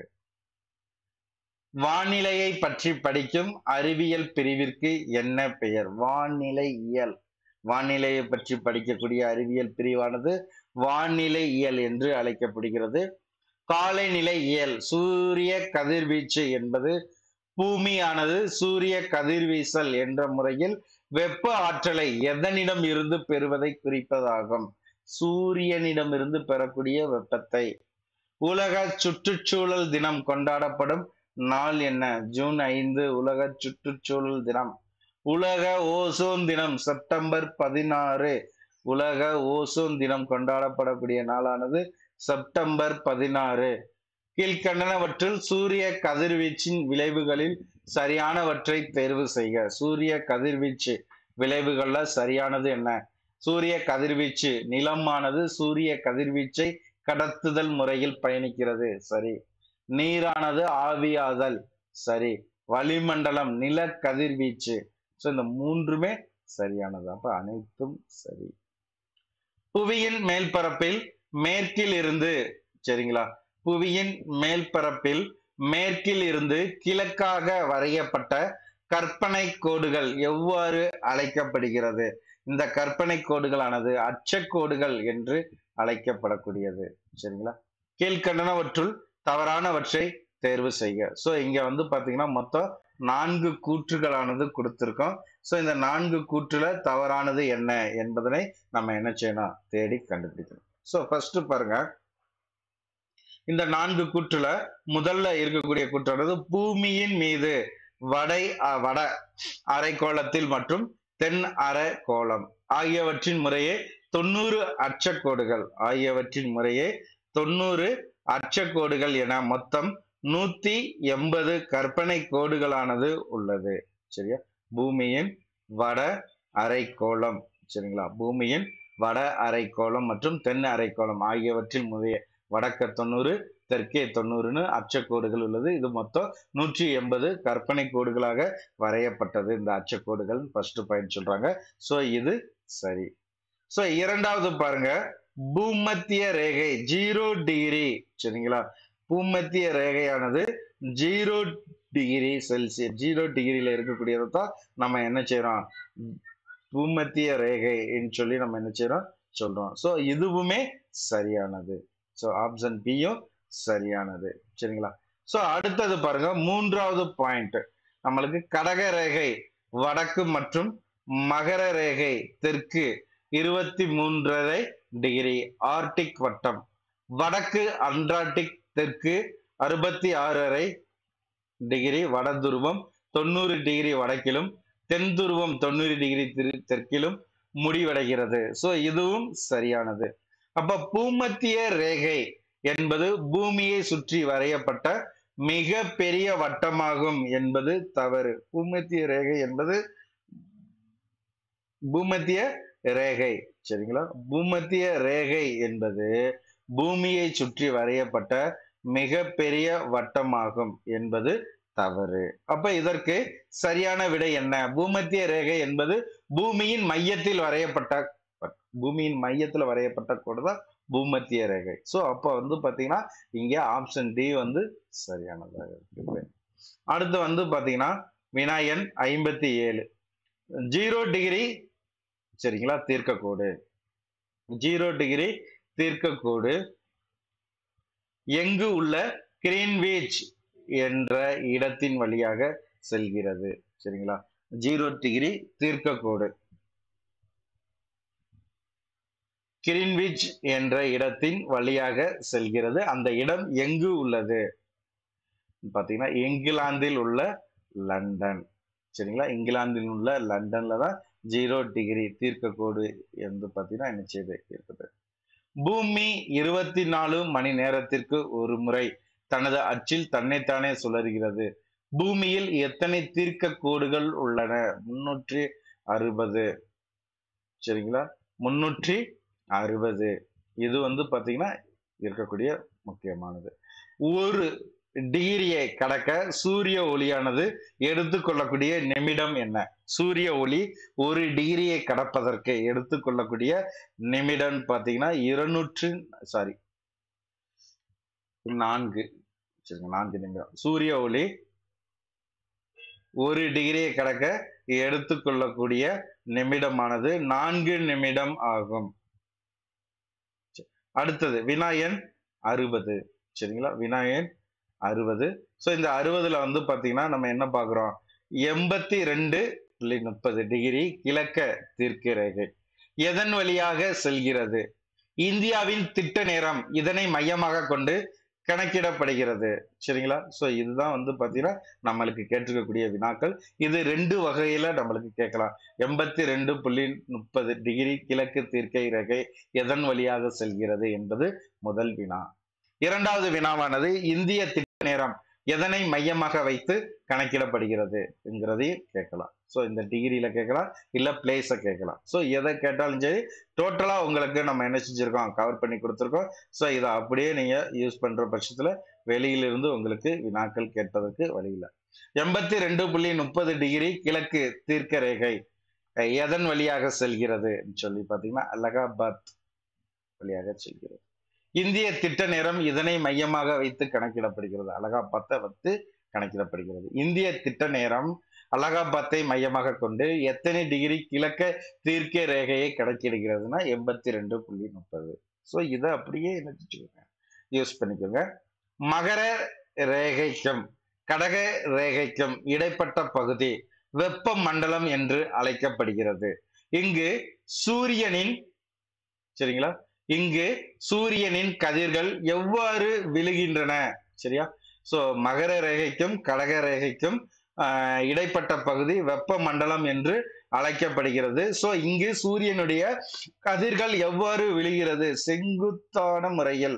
வானிலையை பற்றி படிக்கும் அறிவியல் பிரிவிற்கு என்ன பெயர் வானிலை இயல் வானிலையை பற்றி படிக்கக்கூடிய அறிவியல் பிரிவானது வானிலை இயல் என்று அழைக்கப்படுகிறது காலைநிலை இயல் சூரிய கதிர்வீச்சு என்பது பூமியானது சூரிய கதிர்வீசல் என்ற முறையில் வெப்ப ஆற்றலை எதனிடம் இருந்து பெறுவதை குறிப்பதாகும் சூரியனிடமிருந்து பெறக்கூடிய வெப்பத்தை உலக சுற்றுச்சூழல் தினம் கொண்டாடப்படும் நாள் என்ன ஜூன் ஐந்து உலக சுற்றுச்சூழல் தினம் உலக ஓசோன் தினம் செப்டம்பர் பதினாறு உலக ஓசோன் தினம் கொண்டாடப்படக்கூடிய நாளானது செப்டம்பர் பதினாறு கீழ்கண்டனவற்றில் சூரிய கதிர்வீச்சின் விளைவுகளில் சரியானவற்றை தேர்வு செய்க சூரிய கதிர்வீச்சு விளைவுகள்ல சரியானது என்ன சூரிய கதிர்வீச்சு நிலமானது சூரிய கதிர்வீச்சை கடத்துதல் முறையில் பயணிக்கிறது சரி நீரானது ஆவியாதல் சரி வளிமண்டலம் நில கதிர்வீச்சு ஸோ இந்த மூன்றுமே சரியானது அப்ப அனைத்தும் சரி புவியின் மேல்பரப்பில் மேற்கில் இருந்து சரிங்களா புவியின் மேல்பரப்பில் மேற்கில் இருந்து கிழக்காக வரையப்பட்ட கற்பனை கோடுகள் எவ்வாறு அழைக்கப்படுகிறது இந்த கற்பனை கோடுகளானது அச்சக்கோடுகள் என்று அழைக்கப்படக்கூடியது சரிங்களா கீழ்கண்டனவற்றுள் தவறானவற்றை தேர்வு செய்க ஸோ இங்க வந்து பாத்தீங்கன்னா மொத்தம் நான்கு கூற்றுகளானது கொடுத்திருக்கோம் ஸோ இந்த நான்கு கூற்றுல தவறானது என்ன என்பதனை நம்ம என்ன செய்யணும் தேடி கண்டுபிடிக்கணும் ஸோ ஃபர்ஸ்ட் பாருங்க இந்த நான்கு கூற்றுல முதல்ல இருக்கக்கூடிய கூற்றானது பூமியின் மீது வடை அஹ், வட அரைக்கோளத்தில் மற்றும் தென் அரைக்கோளம் ஆகியவற்றின் முறையே தொண்ணூறு அச்சக்கோடுகள் ஆகியவற்றின் முறையே தொண்ணூறு அச்சக்கோடுகள் என மொத்தம் நூத்தி எண்பது கற்பனை கோடுகளானது உள்ளது சரியா பூமியின் வட அரைக்கோளம் சரிங்களா பூமியின் வட அரைக்கோளம் மற்றும் தென் அரைக்கோளம் ஆகியவற்றின் முறைய வடக்க தொண்ணூறு தெற்கே தொண்ணூறுன்னு அச்சக்கோடுகள் உள்ளது இது மொத்தம் நூற்றி எண்பது கற்பனை கோடுகளாக வரையப்பட்டது இந்த அச்சக்கோடுகள் ஃபர்ஸ்ட் பாயிண்ட் சொல்றாங்க சோ இது சரி சோ இரண்டாவது பாருங்க பூமத்திய ரேகை ஜீரோ டிகிரி சரிங்களா பூமத்திய ரேகையானது ஜீரோ டிகிரி செல்சியஸ் ஜீரோ டிகிரியில இருக்கக்கூடியதை தான் நம்ம என்ன செய்யறோம் பூமத்திய ரேகைன்னு சொல்லி நம்ம என்ன செய்யறோம் சொல்றோம் சோ இதுவுமே சரியானது சோ ஆப்ஷன் பியும் சரியானது சரிங்களா சோ அடுத்தது பாருங்க மூன்றாவது பாயிண்ட் நம்மளுக்கு கடக ரேகை வடக்கு மற்றும் மகர ரேகை தெற்கு இருபத்தி மூன்றரை டிகிரி ஆர்டிக் வட்டம் வடக்கு அண்டார்டிக் தெற்கு அறுபத்தி ஆறரை டிகிரி வட துருவம் தொண்ணூறு டிகிரி வடக்கிலும் தென் துருவம் தொண்ணூறு டிகிரி திரு- தெற்கிலும் முடிவடைகிறது சோ இதுவும் சரியானது அப்ப பூமத்திய ரேகை என்பது பூமியை சுற்றி வரையப்பட்ட மிக பெரிய வட்டமாகும் என்பது தவறு பூமத்திய ரேகை என்பது பூமத்திய ரேகை சரிங்களா பூமத்திய ரேகை என்பது பூமியை சுற்றி வரையப்பட்ட மிக பெரிய வட்டமாகும் என்பது தவறு அப்ப இதற்கு சரியான விடை என்ன பூமத்திய ரேகை என்பது பூமியின் மையத்தில் வரையப்பட்ட பூமியின் மையத்துல வரையப்பட்ட கோடு தான் பூமத்திய ரேகை சோ அப்ப வந்து பாத்தீங்கன்னா இங்க ஆப்ஷன் டி வந்து சரியானதாக இருக்கு அடுத்து வந்து பாத்தீங்கன்னா வினாயன் ஐம்பத்தி ஏழு ஜீரோ டிகிரி சரிங்களா தீர்க்கக்கோடு ஜீரோ டிகிரி தீர்க்கக்கோடு எங்கு உள்ள கிரீன்வீச் என்ற இடத்தின் வழியாக செல்கிறது சரிங்களா ஜீரோ டிகிரி தீர்க்கக்கோடு கிரீன்விச் என்ற இடத்தின் வழியாக செல்கிறது அந்த இடம் எங்கு உள்ளது பாத்தீங்கன்னா இங்கிலாந்தில் உள்ள லண்டன் சரிங்களா இங்கிலாந்தில் உள்ள லண்டன்ல தான் ஜீரோ டிகிரி தீர்க்கக்கோடு என்று பாத்தீங்கன்னா என்ன செய்து இருக்குது பூமி இருபத்தி நாலு மணி நேரத்திற்கு ஒரு முறை தனது அச்சில் தன்னைத்தானே சுழறுகிறது பூமியில் எத்தனை தீர்க்க கோடுகள் உள்ளன முன்னூற்றி அறுபது சரிங்களா முன்னூற்றி அறுபது இது வந்து பாத்தீங்கன்னா இருக்கக்கூடிய முக்கியமானது ஒரு டிகிரியை கடக்க சூரிய ஒளியானது எடுத்துக்கொள்ளக்கூடிய நிமிடம் என்ன சூரிய ஒளி ஒரு டிகிரியை கடப்பதற்கு எடுத்துக்கொள்ளக்கூடிய நிமிடம் பார்த்தீங்கன்னா இருநூற்று சாரி நான்கு சரிங்க நான்கு நிமிடம் சூரிய ஒளி ஒரு டிகிரியை கடக்க எடுத்துக்கொள்ளக்கூடிய நிமிடமானது நான்கு நிமிடம் ஆகும் அடுத்தது வினாயன் அறுபது சரிங்களா வினாயன் அறுபது ஸோ இந்த அறுபதுல வந்து பாத்தீங்கன்னா நம்ம என்ன பார்க்குறோம் எண்பத்தி ரெண்டு புள்ளி முப்பது டிகிரி கிழக்க தீர்க்க ரேகை எதன் வழியாக செல்கிறது இந்தியாவின் திட்ட நேரம் இதனை மையமாக கொண்டு கணக்கிடப்படுகிறது சரிங்களா ஸோ இதுதான் வந்து பார்த்தீங்கன்னா நம்மளுக்கு கேட்டிருக்கக்கூடிய வினாக்கள் இது ரெண்டு வகையில நம்மளுக்கு கேட்கலாம் எண்பத்தி ரெண்டு புள்ளி முப்பது டிகிரி கிழக்கு தீர்க்கை ரேகை எதன் வழியாக செல்கிறது என்பது முதல் வினா இரண்டாவது வினாவானது இந்திய திட்ட நேரம் எதனை மையமாக வைத்து கணக்கிடப்படுகிறது என்கிறதையும் கேட்கலாம் ஸோ இந்த டிகிரியில கேட்கலாம் இல்ல பிளேஸை கேட்கலாம் ஸோ எதை கேட்டாலும் சரி டோட்டலா உங்களுக்கு நம்ம என்ன செஞ்சிருக்கோம் கவர் பண்ணி கொடுத்துருக்கோம் ஸோ இதை அப்படியே நீங்க யூஸ் பண்ற பட்சத்துல வெளியிலிருந்து உங்களுக்கு வினாக்கள் கேட்பதற்கு வழி இல்லை எண்பத்தி ரெண்டு புள்ளி முப்பது டிகிரி கிழக்கு தீர்க்க ரேகை எதன் வழியாக செல்கிறது சொல்லி பார்த்தீங்கன்னா அலகாபாத் வழியாக செல்கிறது இந்திய திட்ட நேரம் இதனை மையமாக வைத்து கணக்கிடப்படுகிறது அலகாபாத்தை வைத்து கணக்கிடப்படுகிறது இந்திய திட்ட நேரம் அலகாபாத்தை மையமாக கொண்டு எத்தனை டிகிரி கிழக்க தீர்க்க ரேகையை கணக்கிடுகிறதுனா எண்பத்தி ரெண்டு புள்ளி முப்பது ஸோ இதை அப்படியே நினைச்சுக்கோங்க யூஸ் பண்ணிக்கோங்க மகர ரேகைக்கும் கடக ரேகைக்கும் இடைப்பட்ட பகுதி வெப்ப மண்டலம் என்று அழைக்கப்படுகிறது இங்கு சூரியனின் சரிங்களா இங்கு சூரியனின் கதிர்கள் எவ்வாறு விழுகின்றன சரியா சோ மகர ரேகைக்கும் கடக ரேகைக்கும் ஆஹ், இடைப்பட்ட பகுதி வெப்ப மண்டலம் என்று அழைக்கப்படுகிறது சோ இங்கு சூரியனுடைய கதிர்கள் எவ்வாறு விழுகிறது செங்குத்தான முறையில்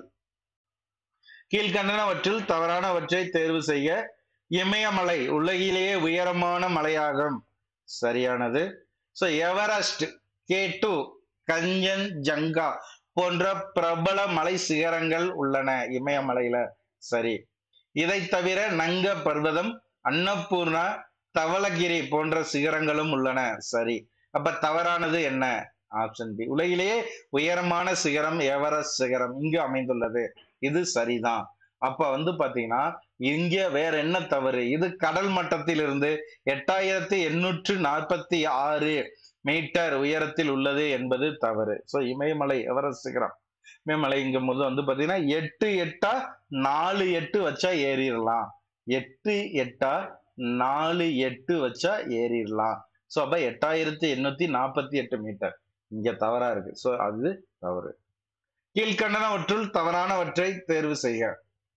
கீழ்கண்டனவற்றில் தவறானவற்றை தேர்வு செய்ய இமயமலை உலகிலேயே உயரமான மலையாகும் சரியானது so Everest K two Kanchenjunga போன்ற பிரபல மலை சிகரங்கள் உள்ளன இமயமலையில சரி இதை தவிர நங்க பர்வதம் அன்னபூர்ணா தவளகிரி போன்ற சிகரங்களும் உள்ளன சரி அப்ப தவறானது என்ன ஆப்ஷன் பி உலகிலேயே உயரமான சிகரம் எவரெஸ்ட் சிகரம் இங்கு அமைந்துள்ளது இது சரிதான் அப்ப வந்து பாத்தீங்கன்னா இங்க வேற என்ன தவறு இது கடல் மட்டத்திலிருந்து எட்டாயிரத்தி எண்ணூற்று நாற்பத்தி ஆறு மீட்டர் உயரத்தில் உள்ளது என்பது தவறு சோ இமயமலை எவரெஸ்ட் சிகரம் இமயமலை இங்க முதல் வந்து பாத்தீங்கன்னா எட்டு எட்டா நாலு எட்டு வச்சா ஏறிடலாம் எட்டு எட்டா நாலு எட்டு வச்சா ஏறிடலாம் சோ அப்ப எட்டாயிரத்தி எண்ணூத்தி நாற்பத்தி எட்டு மீட்டர் இங்க தவறா இருக்கு சோ அது தவறு கீழ்கண்டனவற்றுள் தவறானவற்றை தேர்வு செய்க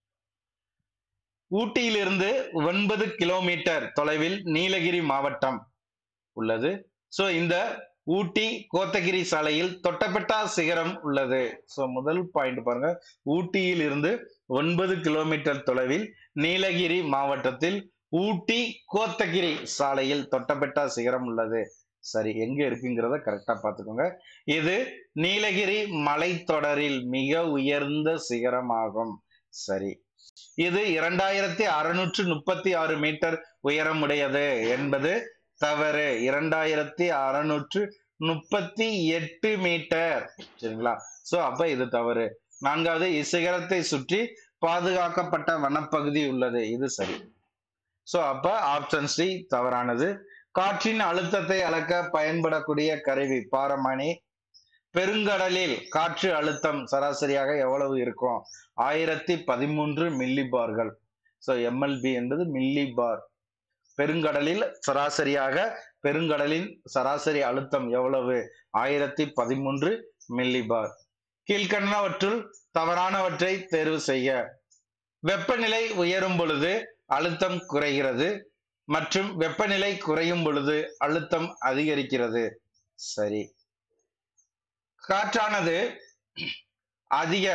ஊட்டியிலிருந்து ஒன்பது கிலோமீட்டர் தொலைவில் நீலகிரி மாவட்டம் உள்ளது சோ இந்த ஊட்டி கோத்தகிரி சாலையில் தொட்டபெட்டா சிகரம் உள்ளது சோ முதல் பாயிண்ட் பாருங்க ஊட்டியில் இருந்து ஒன்பது கிலோமீட்டர் தொலைவில் நீலகிரி மாவட்டத்தில் ஊட்டி கோத்தகிரி சாலையில் தொட்டபெட்டா சிகரம் உள்ளது சரி எங்க இருக்குங்கிறத கரெக்டா பார்த்துக்கோங்க இது நீலகிரி மலைத்தொடரில் மிக உயர்ந்த சிகரமாகும் சரி இது இரண்டாயிரத்தி அறுநூற்று முப்பத்தி ஆறு மீட்டர் உயரமுடையது என்பது தவறு இரண்டாயிரத்தி அறுநூற்று முப்பத்தி எட்டு மீட்டர் சரிங்களா சோ அப்ப இது தவறு நான்காவது இச்சிகரத்தை சுற்றி பாதுகாக்கப்பட்ட வனப்பகுதி உள்ளது இது சரி சோ அப்ப ஆப்ஷன் சி தவறானது காற்றின் அழுத்தத்தை அளக்க பயன்படக்கூடிய கருவி பாரமணி பெருங்கடலில் காற்று அழுத்தம் சராசரியாக எவ்வளவு இருக்கும் ஆயிரத்தி பதிமூன்று மில்லி பார்கள் ஸோ எம்எல்பி என்பது மில்லி பார் பெருங்கடலில் சராசரியாக பெருங்கடலின் சராசரி அழுத்தம் எவ்வளவு ஆயிரத்தி பதிமூன்று மில்லி பார் கீழ்கண்டனவற்றுள் தவறானவற்றை தேர்வு செய்ய வெப்பநிலை உயரும் பொழுது அழுத்தம் குறைகிறது மற்றும் வெப்பநிலை குறையும் பொழுது அழுத்தம் அதிகரிக்கிறது சரி காற்றானது அதிக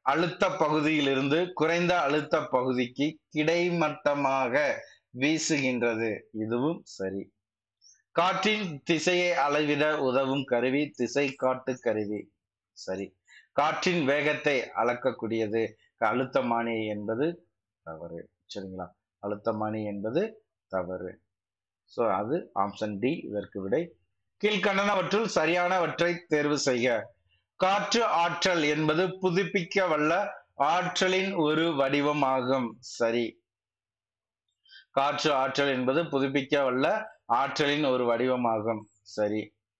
அழுத்த பகுதியிலிருந்து குறைந்த அழுத்த பகுதிக்கு கிடைமட்டமாக வீசுகின்றது இதுவும் சரி காற்றின் திசையை அளவிட உதவும் கருவி திசை காட்டு கருவி சரி காற்றின் வேகத்தை அளக்கக்கூடியது அழுத்தமானி என்பது தவறு சரிங்களா அழுத்தமானி என்பது தவறு சோ அது ஆப்ஷன் டி இதற்கு விடை கீழ்கண்டனவற்றுள் சரியானவற்றை தேர்வு செய்க காற்று ஆற்றல் என்பது புதுப்பிக்க வல்ல ஆற்றலின் ஒரு வடிவமாகும் சரி காற்று ஆற்றல் என்பது புதுப்பிக்க வல்ல ஆற்றலின் ஒரு வடிவமாகும் சரி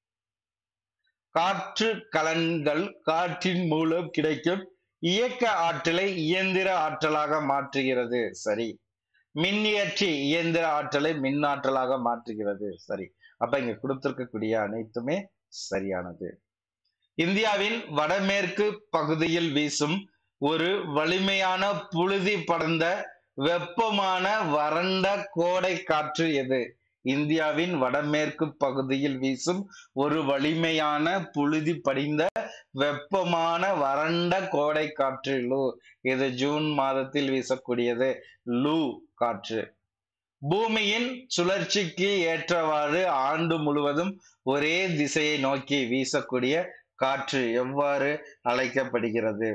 காற்று கலன்கள் காற்றின் மூலம் கிடைக்கும் இயக்க ஆற்றலை இயந்திர ஆற்றலாக மாற்றுகிறது சரி மின்னியற்றி இயந்திர ஆற்றலை மின்னாற்றலாக மாற்றுகிறது சரி அப்ப இங்க கொடுத்திருக்கக்கூடிய அனைத்துமே சரியானது இந்தியாவின் வடமேற்கு பகுதியில் வீசும் ஒரு வலிமையான புழுதி படர்ந்த வெப்பமான வறண்ட கோடை காற்று எது இந்தியாவின் வடமேற்கு பகுதியில் வீசும் ஒரு வலிமையான புழுதி படிந்த வெப்பமான வறண்ட கோடை காற்று லூ இது ஜூன் மாதத்தில் வீசக்கூடியது லூ காற்று பூமியின் சுழற்சிக்கு ஏற்றவாறு ஆண்டு முழுவதும் ஒரே திசையை நோக்கி வீசக்கூடிய காற்று எவ்வாறு அழைக்கப்படுகிறது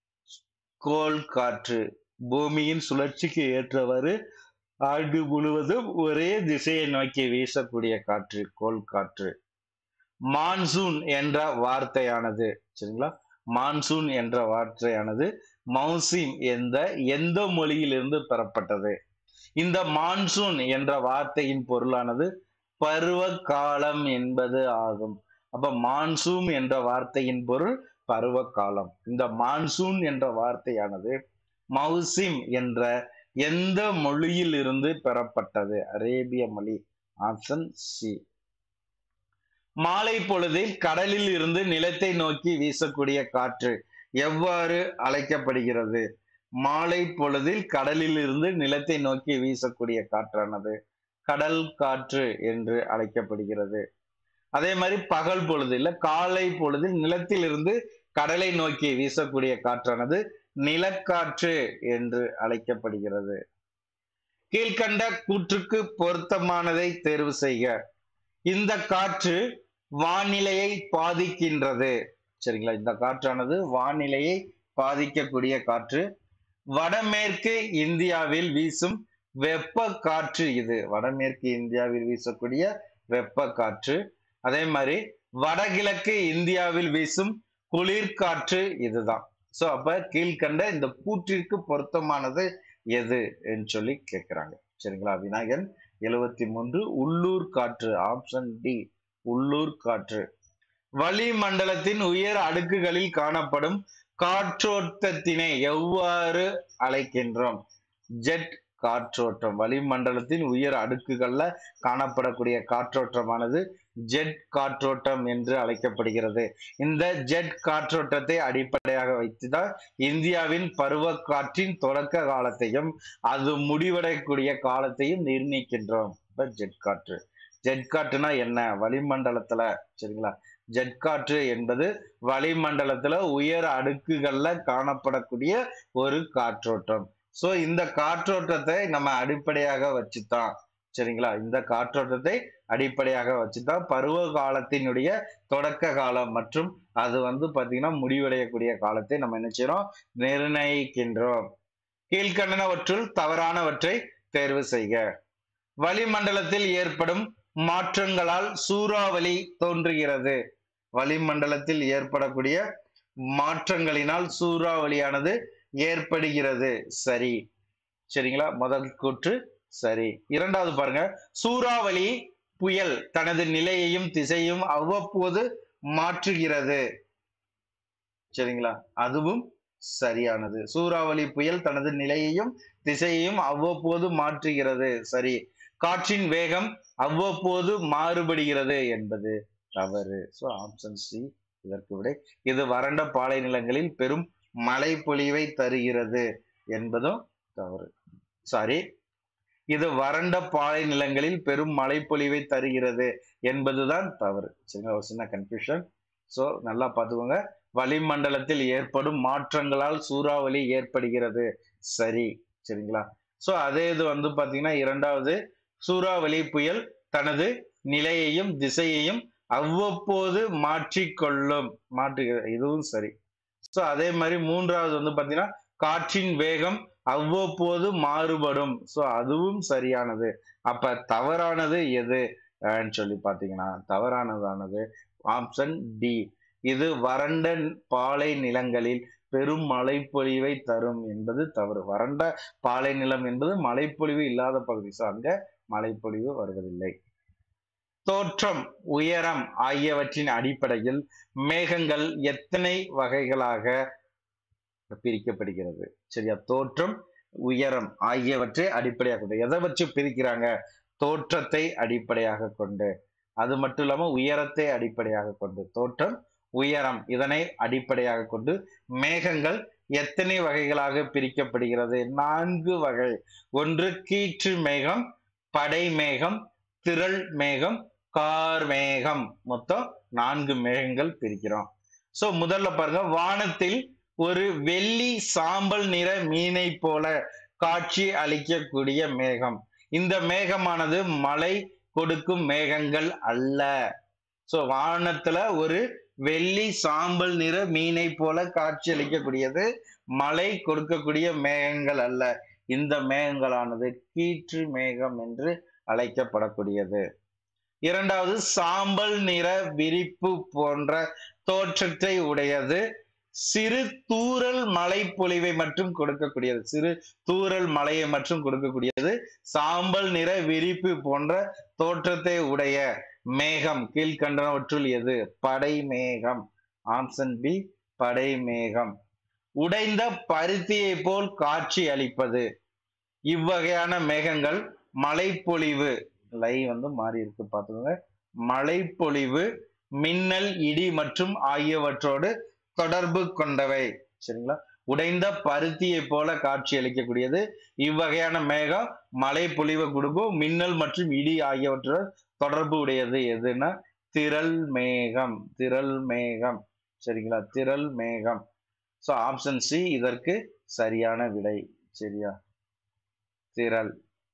கோள் காற்று பூமியின் சுழற்சிக்கு ஏற்றவாறு ஆண்டு முழுவதும் ஒரே திசையை நோக்கி வீசக்கூடிய காற்று கோள் காற்று மான்சூன் என்ற வார்த்தையானது சரிங்களா மான்சூன் என்ற வார்த்தையானது மௌசிம் என்ற எந்த மொழியிலிருந்து பெறப்பட்டது இந்த மான்சூன் என்ற வார்த்தையின் பொருளானது பருவ காலம் என்பது ஆகும் அப்ப மான்சூன் என்ற வார்த்தையின் பொருள் பருவ காலம் இந்த மான்சூன் என்ற வார்த்தையானது மௌசிம் என்ற எந்த மொழியில் இருந்து பெறப்பட்டது அரேபிய மொழி ஆப்ஷன் சி மாலை பொழுதில் கடலில் இருந்து நிலத்தை நோக்கி வீசக்கூடிய காற்று எவ்வாறு அழைக்கப்படுகிறது மாலை பொழுதில் கடலில் இருந்து நிலத்தை நோக்கி வீசக்கூடிய காற்றானது கடல் காற்று என்று அழைக்கப்படுகிறது அதே மாதிரி பகல் பொழுது இல்ல காலை பொழுதில் நிலத்திலிருந்து கடலை நோக்கி வீசக்கூடிய காற்றானது நிலக்காற்று என்று அழைக்கப்படுகிறது கீழ்கண்ட கூற்றுக்கு பொருத்தமானதை தேர்வு செய்க இந்த காற்று வானிலையை பாதிக்கின்றது சரிங்களா இந்த காற்றானது வானிலையை பாதிக்கக்கூடிய காற்று வடமேற்கு இந்தியாவில் வீசும் வெப்ப காற்று இது வடமேற்கு இந்தியாவில் வீசக்கூடிய வெப்ப காற்று அதே மாதிரி வடகிழக்கு இந்தியாவில் வீசும் குளிர்காற்று இதுதான் சோ அப்ப கீழ்கண்ட இந்த கூற்றிற்கு பொருத்தமானது எது என்று சொல்லி கேட்கிறாங்க சரிங்களா விநாயகன் எழுவத்தி மூன்று உள்ளூர் காற்று ஆப்ஷன் டி உள்ளூர் காற்று வளிமண்டலத்தின் உயர் அடுக்குகளில் காணப்படும் காற்றோட்டத்தினை எவ்வாறு அழைக்கின்றோம் ஜெட் காற்றோட்டம் வளிமண்டலத்தின் உயர் அடுக்குகள்ல காணப்படக்கூடிய காற்றோட்டமானது ஜெட் காற்றோட்டம் என்று அழைக்கப்படுகிறது இந்த ஜெட் காற்றோட்டத்தை அடிப்படையாக வைத்துதான் இந்தியாவின் பருவ காற்றின் தொடக்க காலத்தையும் அது முடிவடையக்கூடிய காலத்தையும் நிர்ணயிக்கின்றோம் இப்ப ஜெட் காற்று ஜெட் காற்றுனா என்ன வளிமண்டலத்துல சரிங்களா ஜெட் காற்று என்பது வளிமண்டலத்துல உயர் அடுக்குகள்ல காணப்படக்கூடிய ஒரு காற்றோட்டம் சோ இந்த காற்றோட்டத்தை நம்ம அடிப்படையாக வச்சுதான் சரிங்களா இந்த காற்றோட்டத்தை அடிப்படையாக வச்சுதான் பருவ காலத்தினுடைய தொடக்க காலம் மற்றும் அது வந்து பாத்தீங்கன்னா முடிவடையக்கூடிய காலத்தை நம்ம என்ன செய்யறோம் நிர்ணயிக்கின்றோம் கீழ்கண்டனவற்றுள் தவறானவற்றை தேர்வு செய்க வளிமண்டலத்தில் ஏற்படும் மாற்றங்களால் சூறாவளி தோன்றுகிறது வளிமண்டலத்தில் ஏற்படக்கூடிய மாற்றங்களினால் சூறாவளியானது ஏற்படுகிறது சரி சரிங்களா முதல் கூற்று சரி இரண்டாவது பாருங்க சூறாவளி புயல் தனது நிலையையும் திசையும் அவ்வப்போது மாற்றுகிறது சரிங்களா அதுவும் சரியானது சூறாவளி புயல் தனது நிலையையும் திசையையும் அவ்வப்போது மாற்றுகிறது சரி காற்றின் வேகம் அவ்வப்போது மாறுபடுகிறது என்பது தவறு ஸோ ஆப்ஷன் சி இதற்கு விடை இது வறண்ட பாலை நிலங்களில் பெரும் மழை பொழிவை தருகிறது என்பதும் தவறு சாரி இது வறண்ட பாலை நிலங்களில் பெரும் மழை பொழிவை தருகிறது என்பதுதான் தவறு சரிங்களா ஒரு சின்ன கன்ஃபியூஷன் சோ நல்லா பார்த்துக்கோங்க வளிமண்டலத்தில் ஏற்படும் மாற்றங்களால் சூறாவளி ஏற்படுகிறது சரி சரிங்களா சோ அதே இது வந்து பாத்தீங்கன்னா இரண்டாவது சூறாவளி புயல் தனது நிலையையும் திசையையும் அவ்வப்போது மாற்றிக்கொள்ளும் மாற்றுகிறது இதுவும் சரி சோ அதே மாதிரி மூன்றாவது வந்து பாத்தீங்கன்னா காற்றின் வேகம் அவ்வப்போது மாறுபடும் சோ அதுவும் சரியானது அப்ப தவறானது எது அஹ் சொல்லி பாத்தீங்கன்னா தவறானதானது ஆப்ஷன் டி இது வறண்ட பாலை நிலங்களில் பெரும் மழைப்பொழிவை தரும் என்பது தவறு வறண்ட பாலை நிலம் என்பது மழைப்பொழிவு இல்லாத பகுதி ஸோ அங்க மழைப்பொழிவு வருவதில்லை தோற்றம் உயரம் ஆகியவற்றின் அடிப்படையில் மேகங்கள் எத்தனை வகைகளாக பிரிக்கப்படுகிறது சரியா தோற்றம் உயரம் ஆகியவற்றை அடிப்படையாக கொண்டு எதை வச்சு பிரிக்கிறாங்க தோற்றத்தை அடிப்படையாக கொண்டு அது மட்டும் இல்லாம உயரத்தை அடிப்படையாக கொண்டு தோற்றம் உயரம் இதனை அடிப்படையாக கொண்டு மேகங்கள் எத்தனை வகைகளாக பிரிக்கப்படுகிறது நான்கு வகை ஒன்று கீற்று மேகம் படை மேகம் திரள் மேகம் கார் மேகம் மொத்தம் நான்கு மேகங்கள் பிரிக்கிறோம் சோ முதல்ல பாருங்க வானத்தில் ஒரு வெள்ளி சாம்பல் நிற மீனை போல காட்சி அளிக்கக்கூடிய மேகம் இந்த மேகமானது மழை கொடுக்கும் மேகங்கள் அல்ல சோ வானத்துல ஒரு வெள்ளி சாம்பல் நிற மீனை போல காட்சி அளிக்கக்கூடியது மழை கொடுக்கக்கூடிய மேகங்கள் அல்ல இந்த மேகங்களானது கீற்று மேகம் என்று அழைக்கப்படக்கூடியது இரண்டாவது சாம்பல் நிற விரிப்பு போன்ற தோற்றத்தை உடையது சிறு தூறல் மழை பொழிவை மட்டும் கொடுக்கக்கூடியது சிறு தூறல் மழையை மட்டும் கொடுக்கக்கூடியது சாம்பல் நிற விரிப்பு போன்ற தோற்றத்தை உடைய மேகம் கீழ்கண்டனவற்றுள் எது படை மேகம் ஆப்ஷன் பி படை மேகம் உடைந்த பருத்தியை போல் காட்சி அளிப்பது இவ்வகையான மேகங்கள் மழைப்பொழிவு லை வந்து மாறி இருக்கு பார்த்துக்கோங்க மழைப்பொழிவு மின்னல் இடி மற்றும் ஆகியவற்றோடு தொடர்பு கொண்டவை சரிங்களா உடைந்த பருத்தியை போல காட்சி அளிக்கக்கூடியது இவ்வகையான மேகம் மழை பொழிவை கொடுக்கும் மின்னல் மற்றும் இடி ஆகியவற்றோட தொடர்பு உடையது எதுன்னா திரள் மேகம் திரள் மேகம் சரிங்களா திரள் மேகம் சோ ஆப்ஷன் சி இதற்கு சரியான விடை சரியா திரள்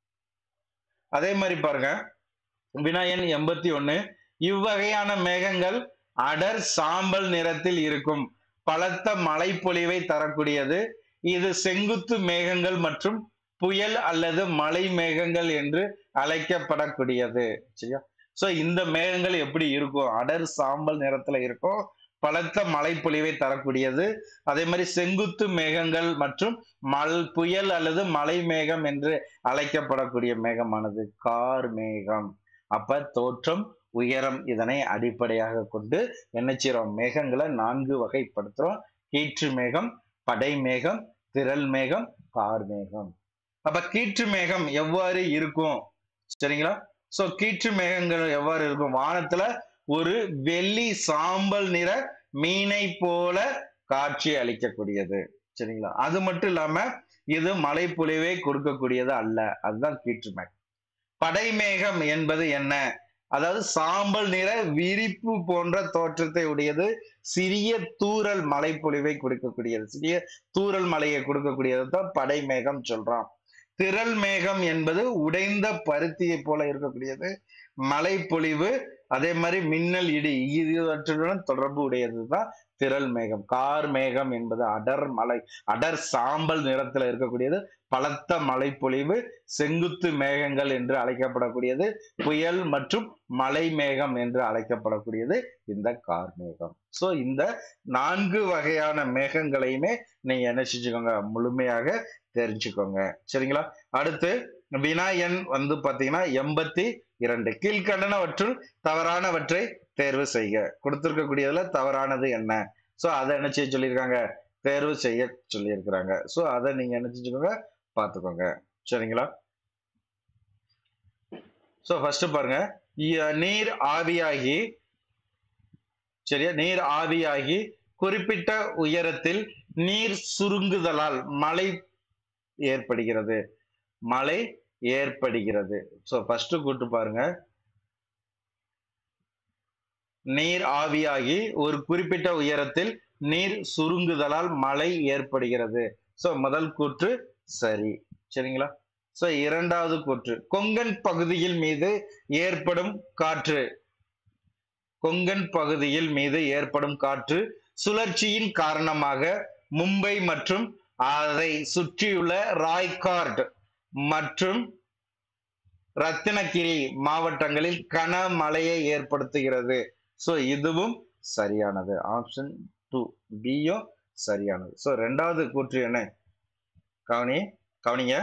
அதே மாதிரி பாருங்க வினாயன் எண்பத்தி ஒண்ணு இவ்வகையான மேகங்கள் அடர் சாம்பல் நிறத்தில் இருக்கும் பலத்த மழைப்பொழிவை தரக்கூடியது இது செங்குத்து மேகங்கள் மற்றும் புயல் அல்லது மலை மேகங்கள் என்று அழைக்கப்படக்கூடியது சரியா சோ இந்த மேகங்கள் எப்படி இருக்கும் அடர் சாம்பல் நிறத்துல இருக்கும் பலத்த மழைப்பொழிவை தரக்கூடியது அதே மாதிரி செங்குத்து மேகங்கள் மற்றும் மல் புயல் அல்லது மலை மேகம் என்று அழைக்கப்படக்கூடிய மேகமானது கார் மேகம் அப்ப தோற்றம் உயரம் இதனை அடிப்படையாக கொண்டு என்ன செய்றோம் மேகங்களை நான்கு வகைப்படுத்துறோம் கீற்று மேகம் படை மேகம் திரள் மேகம் கார் மேகம் அப்ப கீற்று மேகம் எவ்வாறு இருக்கும் சரிங்களா சோ கீற்று மேகங்கள் எவ்வாறு இருக்கும் வானத்துல ஒரு வெள்ளி சாம்பல் நிற மீனை போல காட்சி அளிக்கக்கூடியது சரிங்களா அது மட்டும் இல்லாம இது மழை பொழிவை கொடுக்கக்கூடியது அல்ல அதுதான் கீற்று மேகம் படை மேகம் என்பது என்ன அதாவது சாம்பல் நிற விரிப்பு போன்ற தோற்றத்தை உடையது சிறிய தூறல் மழை பொழிவை கொடுக்கக்கூடியது சிறிய தூறல் மழையை கொடுக்கக்கூடியது தான் படை மேகம் சொல்றோம் திரள் மேகம் என்பது உடைந்த பருத்தியை போல இருக்கக்கூடியது மழை பொழிவு அதே மாதிரி மின்னல் இடி இவற்றுடன் தொடர்பு உடையது தான் திரள் மேகம் கார் மேகம் என்பது அடர் மலை அடர் சாம்பல் நிறத்துல இருக்கக்கூடியது பலத்த மழை பொழிவு செங்குத்து மேகங்கள் என்று அழைக்கப்படக்கூடியது புயல் மற்றும் மலை மேகம் என்று அழைக்கப்படக்கூடியது இந்த கார் மேகம் சோ இந்த நான்கு வகையான மேகங்களையுமே நீங்க என்ன செஞ்சுக்கோங்க முழுமையாக தெரிஞ்சுக்கோங்க சரிங்களா அடுத்து வினா எண் வந்து பாத்தீங்கன்னா எண்பத்தி இரண்டு கீழ்கண்டனவற்றுள் தவறானவற்றை தேர்வு செய்க கொடுத்திருக்கக்கூடியதுல தவறானது என்ன சோ அதை என்ன செய்ய சொல்லியிருக்காங்க தேர்வு செய்ய சொல்லியிருக்கிறாங்க சோ அதை நீங்க என்ன செஞ்சுக்கோங்க பார்த்துக்கோங்க சரிங்களா சோ ஃபர்ஸ்ட் பாருங்க இ- நீர் ஆவியாகி சரியா நீர் ஆவியாகி குறிப்பிட்ட உயரத்தில் நீர் சுருங்குதலால் மழை ஏற்படுகிறது மழை ஏற்படுகிறது சோ ஃபர்ஸ்ட் கூட்டு பாருங்க நீர் ஆவியாகி ஒரு குறிப்பிட்ட உயரத்தில் நீர் சுருங்குதலால் மழை ஏற்படுகிறது சோ முதல் கூற்று சரி சரிங்களா சோ இரண்டாவது கூற்று கொங்கன் பகுதியில் மீது ஏற்படும் காற்று கொங்கன் பகுதியில் மீது ஏற்படும் காற்று சுழற்சியின் காரணமாக மும்பை மற்றும் அதை சுற்றியுள்ள ராய்கார்ட் மற்றும் ரத்தினகிரி மாவட்டங்களில் கனமழையை ஏற்படுத்துகிறது சோ இதுவும் சரியானது ஆப்ஷன் டூ பியும் சரியானது சோ ரெண்டாவது கூற்று என்ன கவனி கவனிங்க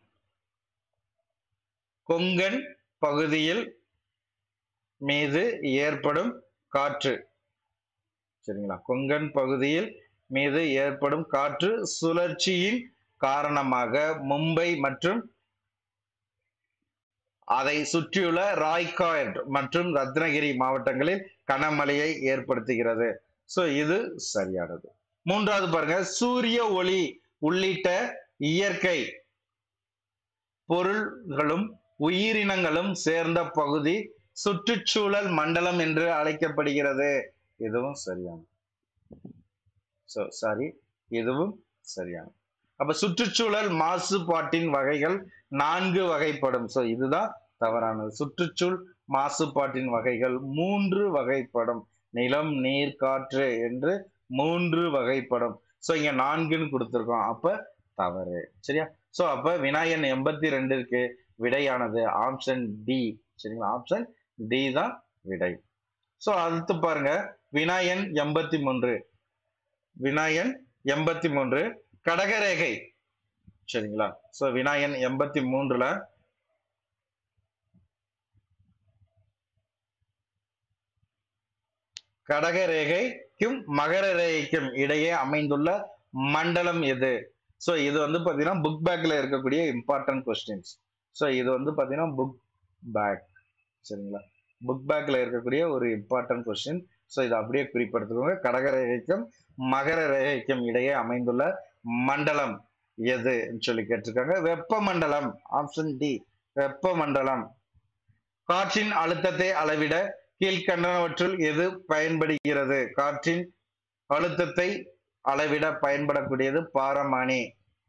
கொங்கன் பகுதியில் மீது ஏற்படும் காற்று சரிங்களா கொங்கன் பகுதியில் மீது ஏற்படும் காற்று சுழற்சியின் காரணமாக மும்பை மற்றும் அதை சுற்றியுள்ள ராய்காட் மற்றும் ரத்னகிரி மாவட்டங்களில் கனமழையை ஏற்படுத்துகிறது சோ இது சரியானது மூன்றாவது பாருங்க சூரிய ஒளி உள்ளிட்ட இயற்கை பொருள்களும் உயிரினங்களும் சேர்ந்த பகுதி சுற்றுச்சூழல் மண்டலம் என்று அழைக்கப்படுகிறது இதுவும் சரியானது சோ சாரி இதுவும் சரியானது அப்ப சுற்றுச்சூழல் மாசுபாட்டின் வகைகள் நான்கு வகைப்படும் சோ இதுதான் தவறானது சுற்றுச்சூழல் மாசுபாட்டின் வகைகள் மூன்று வகைப்படும் நிலம் நீர் காற்று என்று மூன்று வகைப்படும் சோ இங்க நான்குன்னு கொடுத்திருக்கோம் அப்ப தவறு சரியா சோ அப்ப வினாயன் எண்பத்தி ரெண்டிற்கு விடையானது ஆப்ஷன் டி சரிங்களா ஆப்ஷன் டி தான் விடை சோ அடுத்து பாருங்க வினாயன் எண்பத்தி மூன்று வினாயன் எண்பத்தி மூன்று கடகரேகை சரிங்களா சோ வினாயன் எண்பத்தி மூன்றுல கடகரேகைக்கும் மகர ரேகைக்கும் இடையே அமைந்துள்ள மண்டலம் எது சோ இது வந்து பாத்தீங்கன்னா புக் பேக்ல இருக்கக்கூடிய இம்பார்ட்டன்ட் கொஸ்டின்ஸ் சோ இது வந்து பாத்தீங்கன்னா புக் பேக் சரிங்களா புக் பேக்ல இருக்கக்கூடிய ஒரு இம்பார்ட்டன்ட் கொஸ்டின் ஸோ இதை அப்படியே குறிப்பிடுத்துக்கோங்க கடகரேகைக்கும் மகர ரேகைக்கும் இடையே அமைந்துள்ள மண்டலம் எதுன்னு சொல்லி கேட்டிருக்காங்க வெப்ப மண்டலம் ஆப்ஷன் டி வெப்ப மண்டலம் காற்றின் அழுத்தத்தை அளவிட கீழ்கண்டனவற்றுள் எது பயன்படுகிறது காற்றின் அழுத்தத்தை அளவிட பயன்படக்கூடியது பாரமானி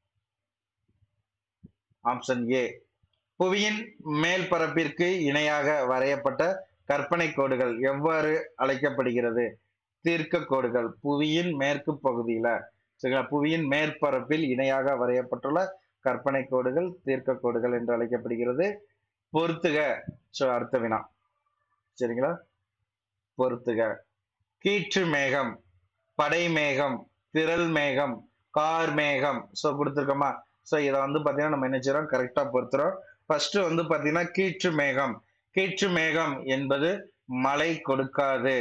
ஆப்ஷன் ஏ புவியின் மேல் பரப்பிற்கு இணையாக வரையப்பட்ட கற்பனை கோடுகள் எவ்வாறு அழைக்கப்படுகிறது தீர்க்க கோடுகள் புவியின் மேற்கு பகுதியில சரிங்களா புவியின் மேற்பரப்பில் இணையாக வரையப்பட்டுள்ள கற்பனை கோடுகள் தீர்க்க கோடுகள் என்று அழைக்கப்படுகிறது பொறுத்துக ஸோ அடுத்த வினா சரிங்களா பொறுத்துக கீற்று மேகம் படை மேகம் திரள் மேகம் கார் மேகம் ஸோ கொடுத்துருக்கோமா ஸோ இதை வந்து பார்த்தீங்கன்னா நம்ம என்ன செய்யறோம் கரெக்டாக பொறுத்துறோம் ஃபர்ஸ்ட் வந்து பார்த்தீங்கன்னா கீற்று மேகம் கீற்று மேகம் என்பது மழை கொடுக்காது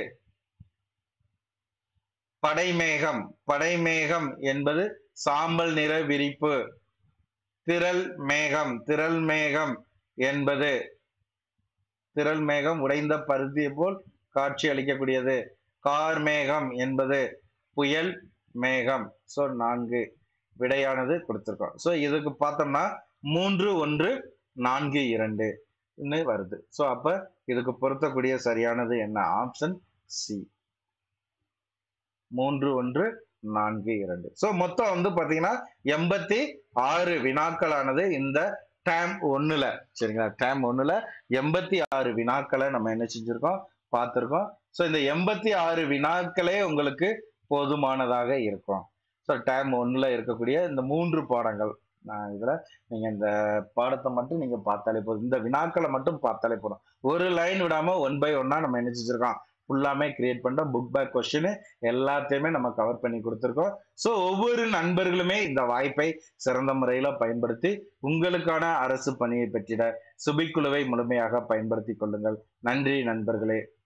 படைமேகம் படைமேகம் என்பது சாம்பல் நிற விரிப்பு திரள் மேகம் திரள் மேகம் என்பது திரள் மேகம் உடைந்த பருத்தியை போல் காட்சி அளிக்கக்கூடியது கார் மேகம் என்பது புயல் மேகம் ஸோ நான்கு விடையானது கொடுத்துருக்கோம் ஸோ இதுக்கு பார்த்தோம்னா மூன்று ஒன்று நான்கு இரண்டு வருது ஸோ அப்ப இதுக்கு பொருத்தக்கூடிய சரியானது என்ன ஆப்ஷன் சி மூன்று ஒன்று நான்கு இரண்டு ஸோ மொத்தம் வந்து பாத்தீங்கன்னா எண்பத்தி ஆறு வினாக்களானது இந்த டேம் ஒண்ணுல சரிங்களா டேம் ஒண்ணுல எண்பத்தி ஆறு வினாக்களை நம்ம என்ன செஞ்சிருக்கோம் பார்த்துருக்கோம் ஸோ இந்த எண்பத்தி ஆறு வினாக்களே உங்களுக்கு போதுமானதாக இருக்கும் ஸோ டேம் ஒன்றுல இருக்கக்கூடிய இந்த மூன்று பாடங்கள் நான் இதுல நீங்க இந்த பாடத்தை மட்டும் நீங்க பார்த்தாலே போதும் இந்த வினாக்களை மட்டும் பார்த்தாலே போதும் ஒரு லைன் விடாம ஒன் பை ஒன்னா நம்ம என்ன செஞ்சிருக்கோம் ஃபுல்லாமே கிரியேட் பண்ணிட்டோம் புக் பேக் கொஸ்டின் எல்லாத்தையுமே நம்ம கவர் பண்ணி கொடுத்துருக்கோம் ஸோ ஒவ்வொரு நண்பர்களுமே இந்த வாய்ப்பை சிறந்த முறையில பயன்படுத்தி உங்களுக்கான அரசு பணியை பெற்றிட சுபிக்குழுவை முழுமையாக பயன்படுத்தி கொள்ளுங்கள் நன்றி நண்பர்களே